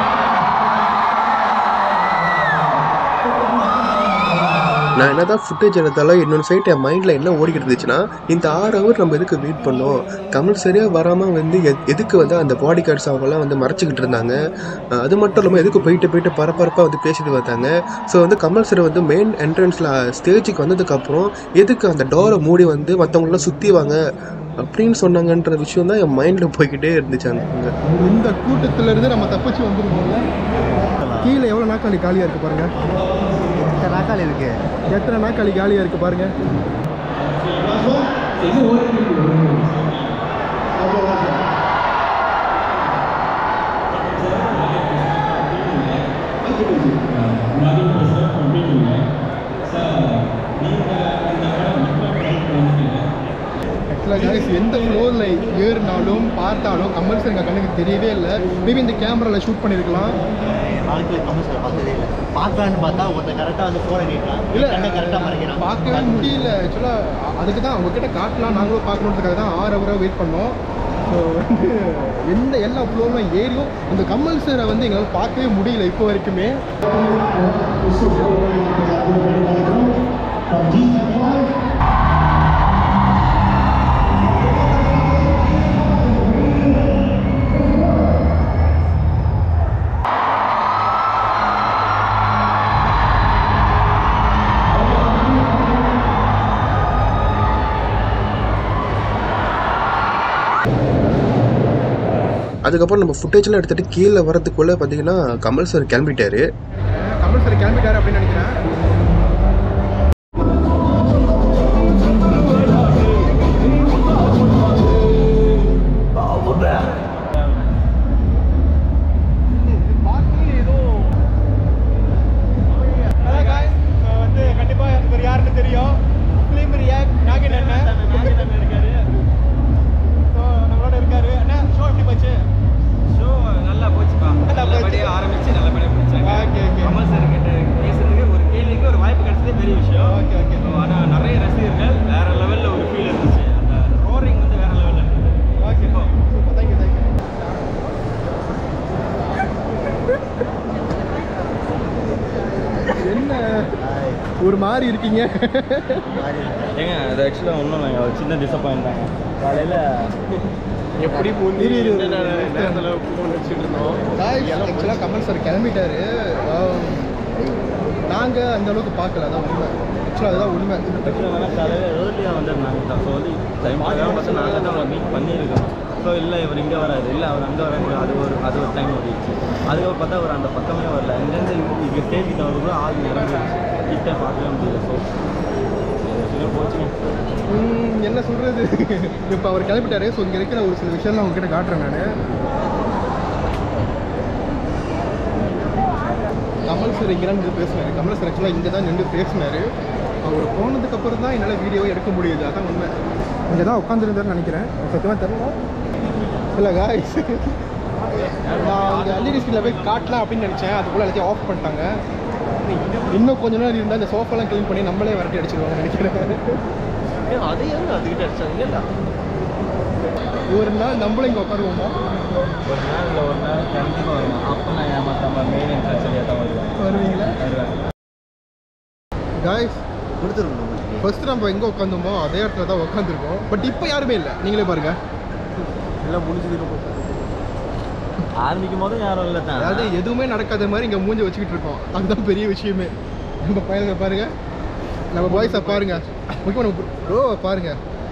நான் என்னதான் ஃபுட்டேஜ் எடுத்தாலும் இன்னொரு சைட் என் மைண்டில் என்ன ஓடிக்கிட்டு இருந்துச்சுன்னா இந்த ஆறு ஹவர் நம்ம எதுக்கு வெயிட் பண்ணோம் கமல் சரியாக வராமல் வந்து எ- எதுக்கு வந்து அந்த பாடி கார்ட்ஸ் அவங்கெல்லாம் வந்து மறைச்சிக்கிட்டு இருந்தாங்க அஹ் அது மட்டும் இல்லாமல் எதுக்கு போயிட்டு போயிட்டு பரபரப்பாக வந்து பேசிட்டு வந்தாங்க ஸோ வந்து கமல் சார் வந்து மெயின் என்ட்ரன்ஸில் ஸ்டேஜுக்கு வந்ததுக்கப்புறம் எதுக்கு அந்த டோரை மூடி வந்து மற்றவங்களாம் சுற்றி வாங்க அப்படின்னு சொன்னாங்கன்ற விஷயம் தான் என் மைண்டில் போய்கிட்டே இருந்துச்சு அங்கே இந்த கூட்டத்துல இருந்து நம்ம தப்பிச்சு வந்துருக்கோம்ல கீழே எவ்வளோ நாக்காளி காலியாக இருக்கு பாருங்க எத்தனை நாக்கால் இருக்கு எத்தனை நாக்காளி காலியாக இருக்கு பாருங்க ஆக்சுவலாக guys எந்த ஃப்ளோரில் ஏறினாலும் பார்த்தாலும் கமல் சார் எங்கள் கண்ணுக்கு தெரியவே இல்லை மேபி இந்த கேமராவில் ஷூட் பண்ணியிருக்கலாம் வாழ்க்கையில் கமர்ஷியல் பார்த்ததே இல்லை பார்க்கலான்னு பார்த்தா ஒருத்தன் கரெக்டாக வந்து ஃபோனை நீட்டான் இல்ல. இல்லை கண்ணை கரெக்டாக மறைக்கிறான் பார்க்கவே முடியல ஆக்சுவலாக அதுக்கு தான் உங்ககிட்ட காட்டலாம் நாங்களும் பார்க்கணுன்றதுக்காக தான் ஆறு ஹவராக வெயிட் பண்ணோம் ஸோ வந்து எந்த எல்லா ஃப்ளோர்லாம் ஏறியும் அந்த கமல் சாரை வந்து எங்களால் பார்க்கவே முடியல இப்போ வரைக்குமே அதுக்கப்புறம் நம்ம ஃபுட்டேஜ்லாம் எடுத்துகிட்டு கீழே வரதுக்குள்ளே பார்த்தீங்கன்னா கமல் சார் கிளம்பிட்டாரு கமல் சார் கிளம்பிட்டாரு அப்படின்னு நினைக்கிறேன் வந்து கண்டிப்பாக இவர் யாருன்னு தெரியும் ஃபிலிம் ரியாக்ட் நாகன் அண்ணன் ஸோ நம்மளோட இருக்காரு அண்ணா ஷோ எப்படி போச்சு ஷோ நல்லா போச்சுப்பா நல்லா போச்சு. நல்லபடியாக ஆரம்பிச்சு நல்லபடியாக முடிச்சாங்க ஓகே ஓகே கமல் சார் கிட்ட பேசுறதுக்கு ஒரு கேள்விக்கு ஒரு வாய்ப்பு கிடைச்சதே பெரிய விஷயம் ஓகே ஓகே ஆனால் நிறைய ரசிகர்கள் வேற லெவலில் ஒரு ஃபீல் இருந்துச்சு அந்த ரோரிங் வந்து வேற லெவலில் இருந்தது ஓகே சூப்பர் தேங்க்யூ தேங்க்யூ என்ன ஒரு மாதிரி இருக்கீங்க ஏங்க அது ஆக்சுவலாக ஒன்றும் இல்லைங்க ஒரு சின்ன டிசப்பாயிண்ட் தாங்க காலையில் எப்படி இரு, இரு, இரு. நேரத்தில் ஃபோன் வச்சுட்டு இருந்தோம் ஆக்சுவலாக கமல் சார் கிளம்பிட்டாரு நாங்கள் அந்த அளவுக்கு பார்க்கல அதான் உண்மை ஆக்சுவலாக அதுதான் உண்மை ஆக்சுவலாக வேணால் காலையில் ஏர்லியாக வந்துருந்தாங்க தான் ஸோ வந்து டைம் பார்க்காம பார்த்து நாங்கள் தான் அவர் மீட் பண்ணியிருக்கோம் ஸோ இல்லை இவர் இங்கே வராது இல்லை அவர் அங்கே வராது அது ஒரு அது ஒரு டைம் ஓடிடுச்சு அதுக்கப்புறம் பார்த்தா அவர் அந்த பக்கமே வரல இங்கேருந்து இங்கே ஸ்டேஜ் கிட்ட வரது கூட ஆள் இறங்கிடுச்சு கிட்ட பார்க்கவே முடியல ஸோ போச்சுங்க ம், என்ன சொல்கிறது இப்போ அவர் கிளம்பிட்டாரு ஸோ இங்கே இருக்கிற ஒரு சில விஷயம்லாம் உங்ககிட்ட காட்டுறேன் நான் கமல் சார் இங்கே தான் நின்று பேசினார் கமல் சார் ஆக்சுவலாக இங்கே தான் நின்று பேசினார் அவர் போனதுக்கு அப்புறம் தான் என்னால் வீடியோவை எடுக்க முடியுது அதான் உண்மை இங்கே தான் உட்காந்துருந்தாருன்னு நினைக்கிறேன் சத்தியமாக தெரியல இல்லை காய்ஸ் நான் இங்கே எல்இடி ஸ்க்ரீனில் போய் காட்டலாம் அப்படின்னு நினச்சேன் அதுக்குள்ளே எல்லாத்தையும் ஆஃப் பண்ணிட்டாங்க இன்னும் கொஞ்ச நேரம் இருந்தால் இந்த சோஃபாலாம் க்ளீன் பண்ணி நம்மளே விரட்டி அடிச்சிருவாங்க நினைக்கிறேன் ஏன் அதை ஏங்க அதுக்கிட்ட அடிச்சாங்க இல்ல ஒரு நாள் நம்மளும் இங்கே உட்காருவோமா ஒரு நாள் இல்லை ஒரு நாள் கண்டிப்பாக வருவேன் அப்போ நான் ஏமாத்தாம மெயின் என்ட்ரன்ஸ் வழியாக தான் வருவேன் வருவீங்களா வருவேன் காய்ஸ் கொடுத்துருக்கணும் உங்களுக்கு ஃபர்ஸ்ட் நம்ம எங்கே உட்காந்தோமோ அதே இடத்துல தான் உட்காந்துருக்கோம் பட் இப்போ யாருமே இல்லை நீங்களே பாருங்க எல்லாம் முடிஞ்சதுக்கு ஆரம்பிக்கும் போதும் யாரும் இல்லை தான் அதாவது எதுவுமே நடக்காத மாதிரி இங்கே மூஞ்சி வச்சுக்கிட்டு இருக்கோம் அதுதான் பெரிய விஷயமே நம்ம பையனுங்க பாருங்க நம்ம பாய்ஸை பாருங்க முக்கியமாக நம்ம ப்ரோவை பாருங்க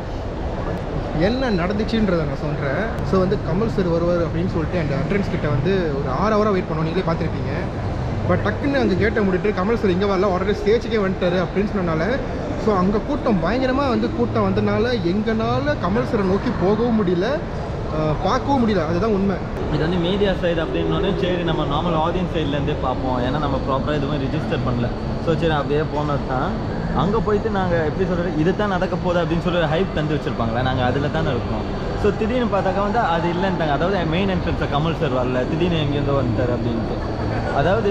என்ன நடந்துச்சுன்றதை நான் சொல்கிறேன் ஸோ வந்து கமல் சார் வருவார் அப்படின்னு சொல்லிட்டு அந்த அட்ரன்ஸ் கிட்ட வந்து ஒரு ஆறு ஹவராக வெயிட் பண்ணோம் நீங்களே பார்த்துருப்பீங்க பட் டக்குன்னு அங்கே கேட்டை முடிட்டு கமல் சார் இங்கே வரல உடனே ஸ்டேஜுக்கே வந்துட்டாரு அப்படின்னு சொன்னனால ஸோ அங்கே கூட்டம் பயங்கரமாக வந்து கூட்டம் வந்தனால எங்கனால கமல் சாரை நோக்கி போகவும் முடியல அஹ், பார்க்கவும் முடியல அதுதான் உண்மை இது வந்து மீடியா சைடு அப்படின்னோடனே சரி நம்ம நார்மல் ஆடியன்ஸ் சைட்லேருந்தே பார்ப்போம் ஏன்னா நம்ம ப்ராப்பராக எதுவும் ரிஜிஸ்டர் பண்ணல ஸோ சரி அப்படியே போனது தான் அங்கே போயிட்டு நாங்கள் எப்படி சொல்கிறது இது தான் நடக்க போகுது அப்படின்னு சொல்லி ஒரு ஹைப் தந்து வச்சுருப்பாங்களே நாங்கள் அதில் தானே இருக்கோம் ஸோ திடீர்னு பார்த்தாக்கா வந்து அது இல்லைன்ட்டாங்க அதாவது மெயின் என்ட்ரன்ஸில் கமல் சார் வரல திடீர்னு எங்கேருந்தோ வந்துட்டார் அப்படின்ட்டு அதாவது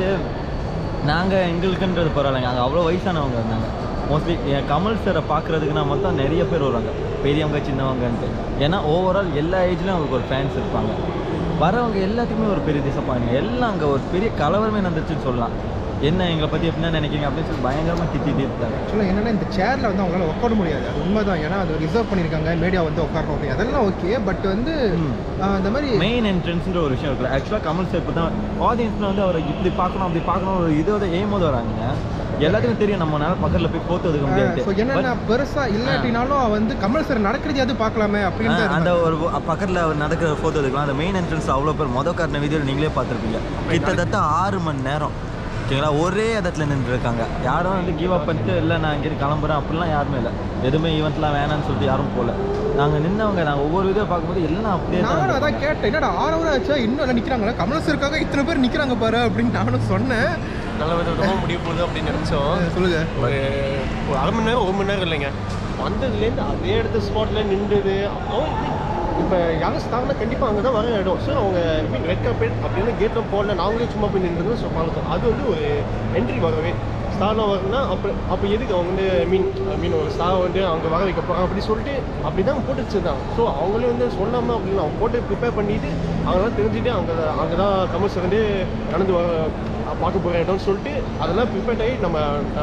நாங்கள் எங்களுக்குன்றது பரவாயில்லைங்க அங்கே அவ்வளோ வயசானவங்க இருந்தாங்க மோஸ்ட்லி கமல் சாரை பார்க்குறதுக்குனா மொத்தம் நிறைய பேர் வருவாங்க பெரியவங்க சின்னவங்கன்ட்டு ஏன்னா ஓவரால் எல்லா ஏஜ்லேயும் அவங்களுக்கு ஒரு ஃபேன்ஸ் இருப்பாங்க வரவங்க எல்லாத்துக்குமே ஒரு பெரிய டிசப்பாயின்மெண்ட் எல்லாம் அங்கே ஒரு பெரிய கலவரமே நடந்துச்சுன்னு சொல்லலாம் என்ன எங்களை பற்றி எப்படின்னா நினைக்கிறீங்க அப்படின்னு சொல்லி பயங்கரமாக திட்டிகிட்டே இருக்காங்க ஆக்சுவலாக என்னன்னா இந்த சேரில் வந்து அவங்களால உட்கார முடியாது அது உண்மைதான் ஏன்னா அது ரிசர்வ் பண்ணியிருக்காங்க மீடியா வந்து உட்காரணும் அப்படி அதெல்லாம் ஓகே பட் வந்து ஆஹ், இந்த மாதிரி மெயின் என்ட்ரன்ஸ்ன்ற ஒரு விஷயம் இருக்குல்ல ஆக்சுவலாக கமல் சார் இப்போ தான் ஆடியன்ஸில் வந்து அவரை இப்படி பார்க்கணும் அப்படி பார்க்கணும் ஒரு இதோட ஏமோது வராங்க எல்லாத்துக்கும் தெரியும் நம்மளால பக்கத்தில் போய் போட்டு ஒதுக்க ஸோ முடியாது என்னன்னா But- பெருசா இல்லாட்டினாலும் வந்து கமல் சார் நடக்கிறதையாவது பார்க்கலாமே அப்படின்னு தான் ஆ, அந்த இருந்தாங்க. ஒரு பக்கத்தில் நடக்கிற ஃபோட்டோ எடுக்கலாம் அந்த மெயின் என்ட்ரன்ஸ் அவ்வளோ பேர் மொதல் காட்டின வீடியோவில் நீங்களே பார்த்துருப்பீங்க கிட்டத்தட்ட ஆறு மணி நேரம் ஓகேங்களா ஒரே இடத்துல நின்றுருக்காங்க யாரும் வந்து கிவ் அப் பண்ணிட்டு இல்லை நான் இங்கே கிளம்புறேன் அப்படிலாம் யாருமே இல்லை எதுவுமே ஈவெண்ட்லாம் வேணாம்னு சொல்லிட்டு யாரும் போகல நாங்கள் நின்னவங்க நாங்கள் ஒவ்வொரு வீடியோ பார்க்கும்போது எல்லாம் அப்படியே தான் நானும் இருந்தது. அதான் கேட்டேன் என்னடா ஆறு ஹவர் ஆச்சா இன்னும் எல்லாம் நிற்கிறாங்களா கமல் சாருக்காக இத்தனை பேர் நிற்கிறாங்க பாரு அப்படின்னு நானும் சொன்னேன் நல்ல விதமாக முடிய போகுது அப்படின்னு நினச்சோம் அஹ் சொல்லுங்க ஒரு ஒரு அரை மணி நேரம் ஒரு மணி நேரம் இல்லைங்க வந்ததுலேருந்து அதே இடத்த ஸ்பாட்டில் நின்றுது அவன் இப்போ யாரும் ஸ்டார்னா கண்டிப்பாக அங்கே தான் வர இடம் ஸோ அவங்க மீன் ரெட் கார்பெட் அப்படின்னு கேட்டில் போடல நாங்களே சும்மா போய் நின்று ஸோ பார்த்தோம் அது வந்து ஒரு என்ட்ரி வரவே ஸ்டார்லாம் வருதுன்னா அப்போ அப்போ எதுக்கு அவங்க வந்து மீன் மீன் ஒரு ஸ்டார் வந்து அவங்க வர வைக்க போகிறாங்க அப்படி சொல்லிட்டு அப்படி தான் போட்டு வச்சுருந்தாங்க ஸோ அவங்களே வந்து சொல்லாமல் அப்படின்னு அவங்க போட்டு ப்ரிப்பேர் பண்ணிட்டு அவங்களாம் தெரிஞ்சுட்டு அங்கே அங்கே தான் கமல் சார் வந்து நடந்து வர பார்க்க போகிற இடம்னு சொல்லிட்டு அதெல்லாம் ப்ரிப்பேர் ஆகி நம்ம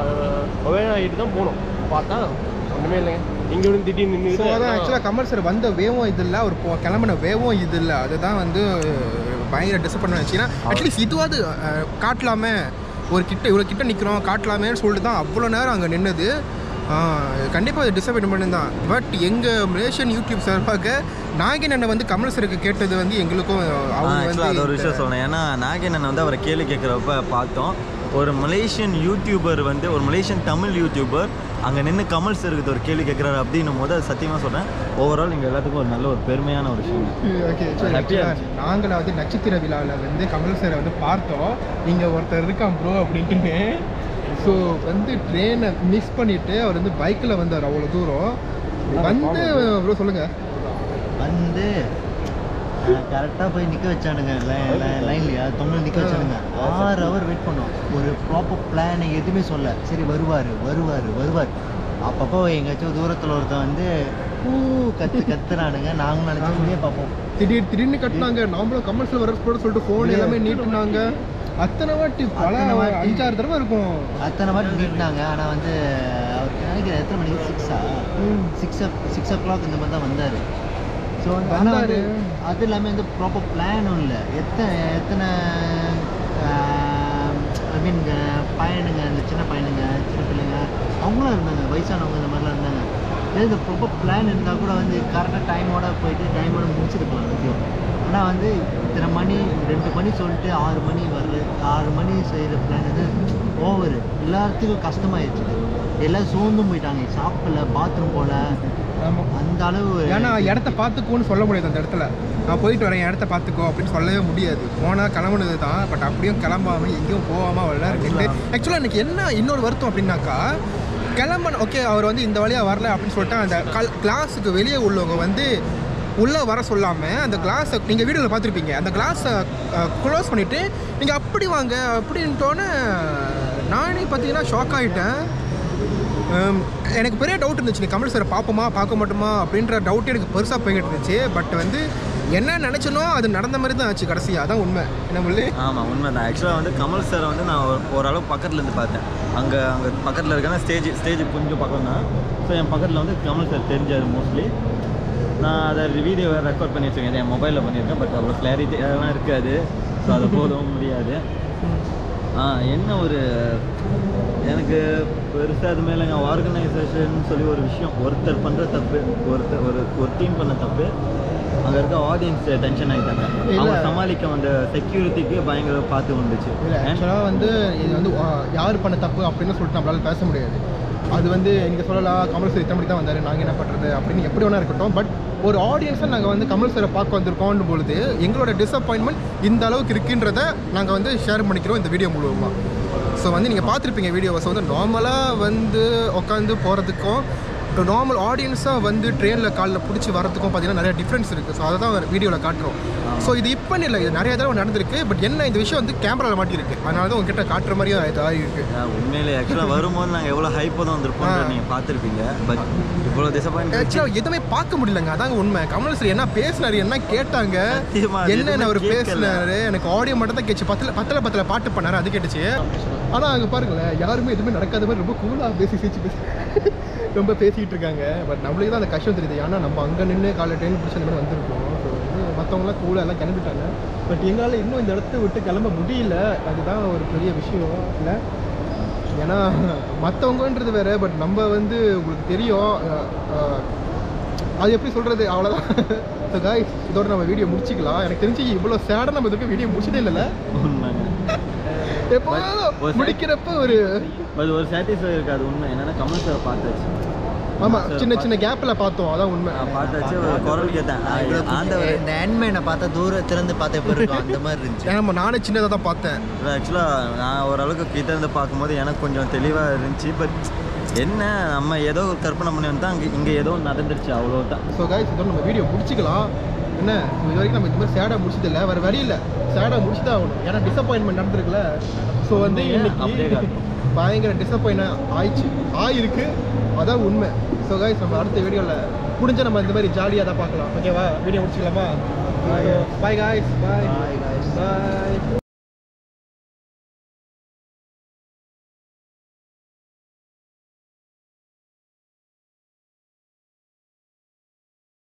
ஒரே ஆகிட்டு தான் போனோம் பார்த்தா ஒன்றுமே இல்லைங்க இங்கே வந்து திடீர்னு ஸோ அதான் நின்று ஆக்சுவலாக கமல் சார் வந்த வேவும் இது இல்லை அவர் போ- கிளம்பின வேவும் இது இல்லை அதுதான் வந்து பயங்கர டிசப்பாயின் ஆச்சுன்னா அட்லீஸ்ட் இதுவாது அஹ், காட்டலாமே ஒரு கிட்ட இவ்வளோ கிட்ட நிற்கிறோம் காட்டலாமேன்னு சொல்லிட்டு தான் அவ்வளோ நேரம் அங்கே நின்னது கண்டிப்பாக அது டிசப்பாயின்மெண்ட் தான் பட் எங்கள் மலேசியன் யூடியூப் சார்பாக நாகின் அண்ணன் வந்து கமல் சாருக்கு கேட்டது வந்து எங்களுக்கும் அவங்க ஆக்சுவலாக அது ஒரு வந்து விஷயம் சொல்லணும் ஏன்னா நாகேனன் வந்து அவரை கேள்வி கேட்குறப்ப பார்த்தோம் ஒரு மலேசியன் யூடியூபர் வந்து ஒரு மலேசியன் தமிழ் யூடியூபர் அங்கே நின்று கமல் சருக்கு ஒரு கேள்வி கேட்குறாரு அப்படின்னும் போது அது சத்தியமாக சொல்கிறேன் ஓவரால் இங்கே எல்லாத்துக்கும் ஒரு நல்ல ஒரு பெருமையான ஒரு விஷயம் ஓகே Happy ஆ இருந்துச்சு. நாங்கள் வந்து நட்சத்திர விழாவில் வந்து கமல் சாரை வந்து பார்த்தோம் இங்கே ஒருத்தர் இருக்கான் ப்ரோ அப்படின்ட்டுன்னு ஸோ வந்து ட்ரெயினை மிஸ் பண்ணிட்டு அவர் வந்து பைக்கில் வந்தார் அவ்வளோ தூரம் வந்து ப்ரோ சொல்லுங்க வந்து கரெக்டாக போய் நிற்க வச்சானுங்க லைன்லையா தொங்கல் நிற்க வச்சானுங்க ஆறு ஹவர் வெயிட் பண்ணோம் ஒரு ப்ராப்பர் பிளானை எதுவுமே சொல்ல சரி வருவார் வருவார் வருவார் அப்பப்போ எங்கேயாச்சும் தூரத்தில் ஒருத்தன் வந்து ஊ கத்து கத்துறானுங்க நாங்களும் நினச்சிக்கிட்டே பார்ப்போம் திடீர் திடீர்னு கட்டினாங்க நாமளும் கமல் சார் வர சொல்லிட்டு ஃபோன் எல்லாமே நீட்டுனாங்க அத்தனை வாட்டி பல அத்தனை வாட்டி. அஞ்சாறு தடவை இருக்கும் அத்தனை வாட்டி நீட்டினாங்க ஆனால் வந்து அவருக்கு நினைக்கிறேன் எத்தனை மணிக்கு சிக்ஸா சிக்ஸ் சிக்ஸ் ஓ கிளாக் இந்த மாதிரி தான் வந்தார் ஸோ வந்து ஆனால் வந்து வந்தாரு. அது இல்லாமல் வந்து ப்ராப்பர் பிளானும் இல்லை எத்தனை எத்தனை ஐ மீன் பையனுங்க இந்த சின்ன பையனுங்க சின்ன பிள்ளைங்க அவங்களும் இருந்தாங்க வயசானவங்க இந்த மாதிரிலாம் இருந்தாங்க இதே இந்த ப்ராப்பர் பிளான் இருந்தால் கூட வந்து கரெக்டாக டைமோட போயிட்டு டைமோட முடிச்சிருக்கலாம் எல்லாத்தையும் ஆனால் வந்து இத்தனை மணி ரெண்டு மணி சொல்லிட்டு ஆறு மணி வர்றது ஆறு மணி செய்கிற பிளான் வந்து ஓவர் எல்லாத்துக்கும் கஷ்டமாயிடுச்சு எல்லாம் சோர்ந்தும் போயிட்டாங்க சாப்பிடல பாத்ரூம் போல ஆமாம் அந்த அளவு ஏன்னா இடத்த பார்த்துக்கோன்னு சொல்ல முடியாது அந்த இடத்துல நான் போயிட்டு வரேன் இடத்த பார்த்துக்கோ அப்படின்னு சொல்லவே முடியாது போனால் கிளம்புனது தான் பட் அப்படியும் கிளம்பாம எங்கேயும் போகாமல் விளையாடுறது ஆக்சுவலாக எனக்கு என்ன இன்னொரு வருத்தம் அப்படின்னாக்கா கிளம்பன ஓகே அவர் வந்து இந்த வழியாக வரல அப்படின்னு சொல்லிட்டு அந்த கல் கிளாஸுக்கு வெளியே உள்ளவங்க வந்து உள்ளே வர சொல்லாமல் அந்த கிளாஸை நீங்கள் வீடியோவில் பார்த்துருப்பீங்க அந்த கிளாஸை க்ளோஸ் பண்ணிவிட்டு நீங்கள் அப்படி வாங்க அப்படின்ட்டோன்னே நானே பார்த்தீங்கன்னா ஷாக் ஆகிட்டேன் ஹம், எனக்கு பெரிய டவுட் இருந்துச்சு நீ கமல் சாரை பார்ப்போமா பார்க்க மாட்டோமா அப்படின்ற டவுட் எனக்கு பெருசாக போய்கிட்டு இருந்துச்சு பட் வந்து என்ன நினச்சனோ அது நடந்த மாதிரி தான் ஆச்சு கடைசியாக அதான் உண்மை என்ன முள்ளி ஆமாம் உண்மை தான் ஆக்சுவலாக வந்து கமல் சாரை வந்து நான் ஒரு- ஓரளவு பக்கத்துலேருந்து பார்த்தேன் அங்கே அங்கே பக்கத்தில் இருக்கேன்னா ஸ்டேஜ் ஸ்டேஜ் கொஞ்சம் பக்கம் தான் ஸோ என் பக்கத்தில் வந்து கமல் சார் தெரிஞ்சார் மோஸ்ட்லி நான் அதை வீடியோ ரெக்கார்ட் பண்ணி வச்சுருக்கேன் என் மொபைலில் பண்ணியிருக்கேன் பட் அவ்வளோ கிளாரிட்டி அதெல்லாம் இருக்காது ஸோ அதை போடவும் முடியாது ஆ என்ன ஒரு எனக்கு பெருசாக அது மேலேங்க ஆர்கனைசேஷன் சொல்லி ஒரு விஷயம் ஒருத்தர் பண்ணுற தப்பு ஒருத்தர் ஒரு ஒரு டீம் பண்ண தப்பு அங்கே இருக்க ஆடியன்ஸ் டென்ஷன் ஆகிட்டாங்க அவங்க சமாளிக்க வந்த செக்யூரிட்டிக்கு பயங்கர பார்த்து வந்துச்சு இல்லை ஆக்சுவலாக வந்து இது வந்து ஆ, யார் பண்ண தப்பு அப்படின்னு சொல்லிட்டு நம்மளால பேச முடியாது அது வந்து நீங்கள் சொல்லலாம் கமல் சார் இத்தனை மணிக்கு தான் வந்தார் நாங்கள் என்ன பண்ணுறது அப்படின்னு எப்படி வேணா இருக்கட்டும் பட் ஒரு ஆடியன்ஸாக நாங்கள் வந்து கமல் சாரை பார்க்க வந்திருக்கோம் பொழுது எங்களோட டிசப்பாயின்மெண்ட் இந்த அளவுக்கு இருக்குன்றத நாங்கள் வந்து ஷேர் பண்ணிக்கிறோம் இந்த வீடியோ மூலமாக ஸோ வந்து நீங்கள் பார்த்துருப்பீங்க வீடியோவை ஸோ வந்து நார்மலாக வந்து உட்காந்து போகிறதுக்கும் நார்மல் ஆடியன்ஸாக வந்து ட்ரெயினில் காலில் பிடிச்சி வரதுக்கும் பார்த்தீங்கன்னா நிறைய டிஃப்ரென்ஸ் இருக்குது ஸோ அதை தான் வீடியோவில் காட்டுறோம் ஸோ இது இப்போ இல்லை இது நிறைய தடவை நடந்திருக்கு பட் என்ன இந்த விஷயம் வந்து கேமராவில் மாட்டியிருக்கு அதனால தான் உங்ககிட்ட காட்டுற மாதிரியும் இது ஆகி இருக்கு உண்மையிலே ஆக்சுவலாக வரும்போது நாங்கள் எவ்வளோ ஹைப்போ தான் வந்திருப்போம் நீங்கள் பார்த்துருப்பீங்க பட் இவ்வளோ டிசப்பாயின்ட் ஆக்சுவலாக எதுவுமே பார்க்க முடியலங்க அதாங்க உண்மை கமல் சார் என்ன பேசினாரு என்ன கேட்டாங்க சத்தியமா, அது என்னென்ன எதுவுமே அவர் கேட்கல. பேசினாரு எனக்கு ஆடியோ மட்டும் தான் கேச்சு பத்தில் பத்தில் பத்தில் பாட்டு பண்ணாரு அது கேட்டுச்சு ஆனால் அங்கே பாருங்களேன் யாருமே எதுவுமே நடக்காத மாதிரி ரொம்ப கூலாக பேசி சிரிச்சு பேசி ரொம்ப பேசிக்கிட்டு இருக்காங்க பட் நம்மளுக்கு தான் அந்த கஷ்டம் தெரியுது ஏன்னா நம்ம அங்கே நின்று காலை ட்ரெயின் பிடிச்ச அந்த மாதிரி வந்திருக்கோம் ஸோ வந்து மற்றவங்களாம் கூலாக எல்லாம் கிளம்பிட்டாங்க பட் எங்களால் இன்னும் இந்த இடத்த விட்டு கிளம்ப முடியல அதுதான் ஒரு பெரிய விஷயம் இல்லை ஏன்னா மற்றவங்கன்றது வேற பட் நம்ம வந்து உங்களுக்கு தெரியும் அஹ், அஹ், அது எப்படி சொல்கிறது அவ்வளோதான் ஸோ காய் இதோட நம்ம வீடியோ முடிச்சிக்கலாம் எனக்கு தெரிஞ்சு இவ்வளோ சேடாக நம்ம இதுக்கு வீடியோ முடிச்சதே இல்லைல்ல உண்மைங்க எப்போதும் ஒரு முடிக்கிறப்ப ஒரு பட் ஒரு சாட்டிஸ்ஃபை இருக்காது உண்மை என்னன்னா கமல் சார் பார்த்தாச்சு ஆமாம் சின்ன சின்ன கேப்பில் பார்த்தோம் அதான் உண்மை நான் பார்த்தாச்சு ஒரு குரல் கேட்டேன் ஆண்டவர் இந்த ஹேண்ட்மேனை பார்த்தா தூரத்திலிருந்து பார்த்த எப்படி இருக்கும் அந்த மாதிரி இருந்துச்சு ஏன்னா நானே சின்னதாக தான் பார்த்தேன் ஆக்சுவலாக நான் ஓரளவுக்கு கிட்ட இருந்து பார்க்கும்போது எனக்கு கொஞ்சம் தெளிவாக இருந்துச்சு பட் என்ன நம்ம ஏதோ ஒரு கற்பனை பண்ணி வந்தா அங்கே இங்கே ஏதோ நடந்துருச்சு அவ்வளோதான் ஸோ காய்ஸ் இதோட நம்ம வீடியோ முடிச்சிக்கலாம் என்ன இது வரைக்கும் நம்ம இது மாதிரி சேடாக முடிச்சதில்லை வேறு வழி இல்லை சேடாக முடிச்சு தான் ஆகணும் ஏன்னா டிசப்பாயின்மெண்ட் நடந்திருக்குல்ல ஸோ வந்து அப்படியே இன்னைக்கு காட்டணும். பயங்கர டிசப்பாயின்ட் ஆயிடுச்சு ஆயிருக்கு அதான் உண்மை ஸோ காய்ஸ் நம்ம அடுத்த வீடியோவில் முடிஞ்ச நம்ம இந்த மாதிரி ஜாலியாக தான் பார்க்கலாம் ஓகேவா வீடியோ முடிச்சுக்கலாமா பாய் காய்ஸ் பாய் பாய்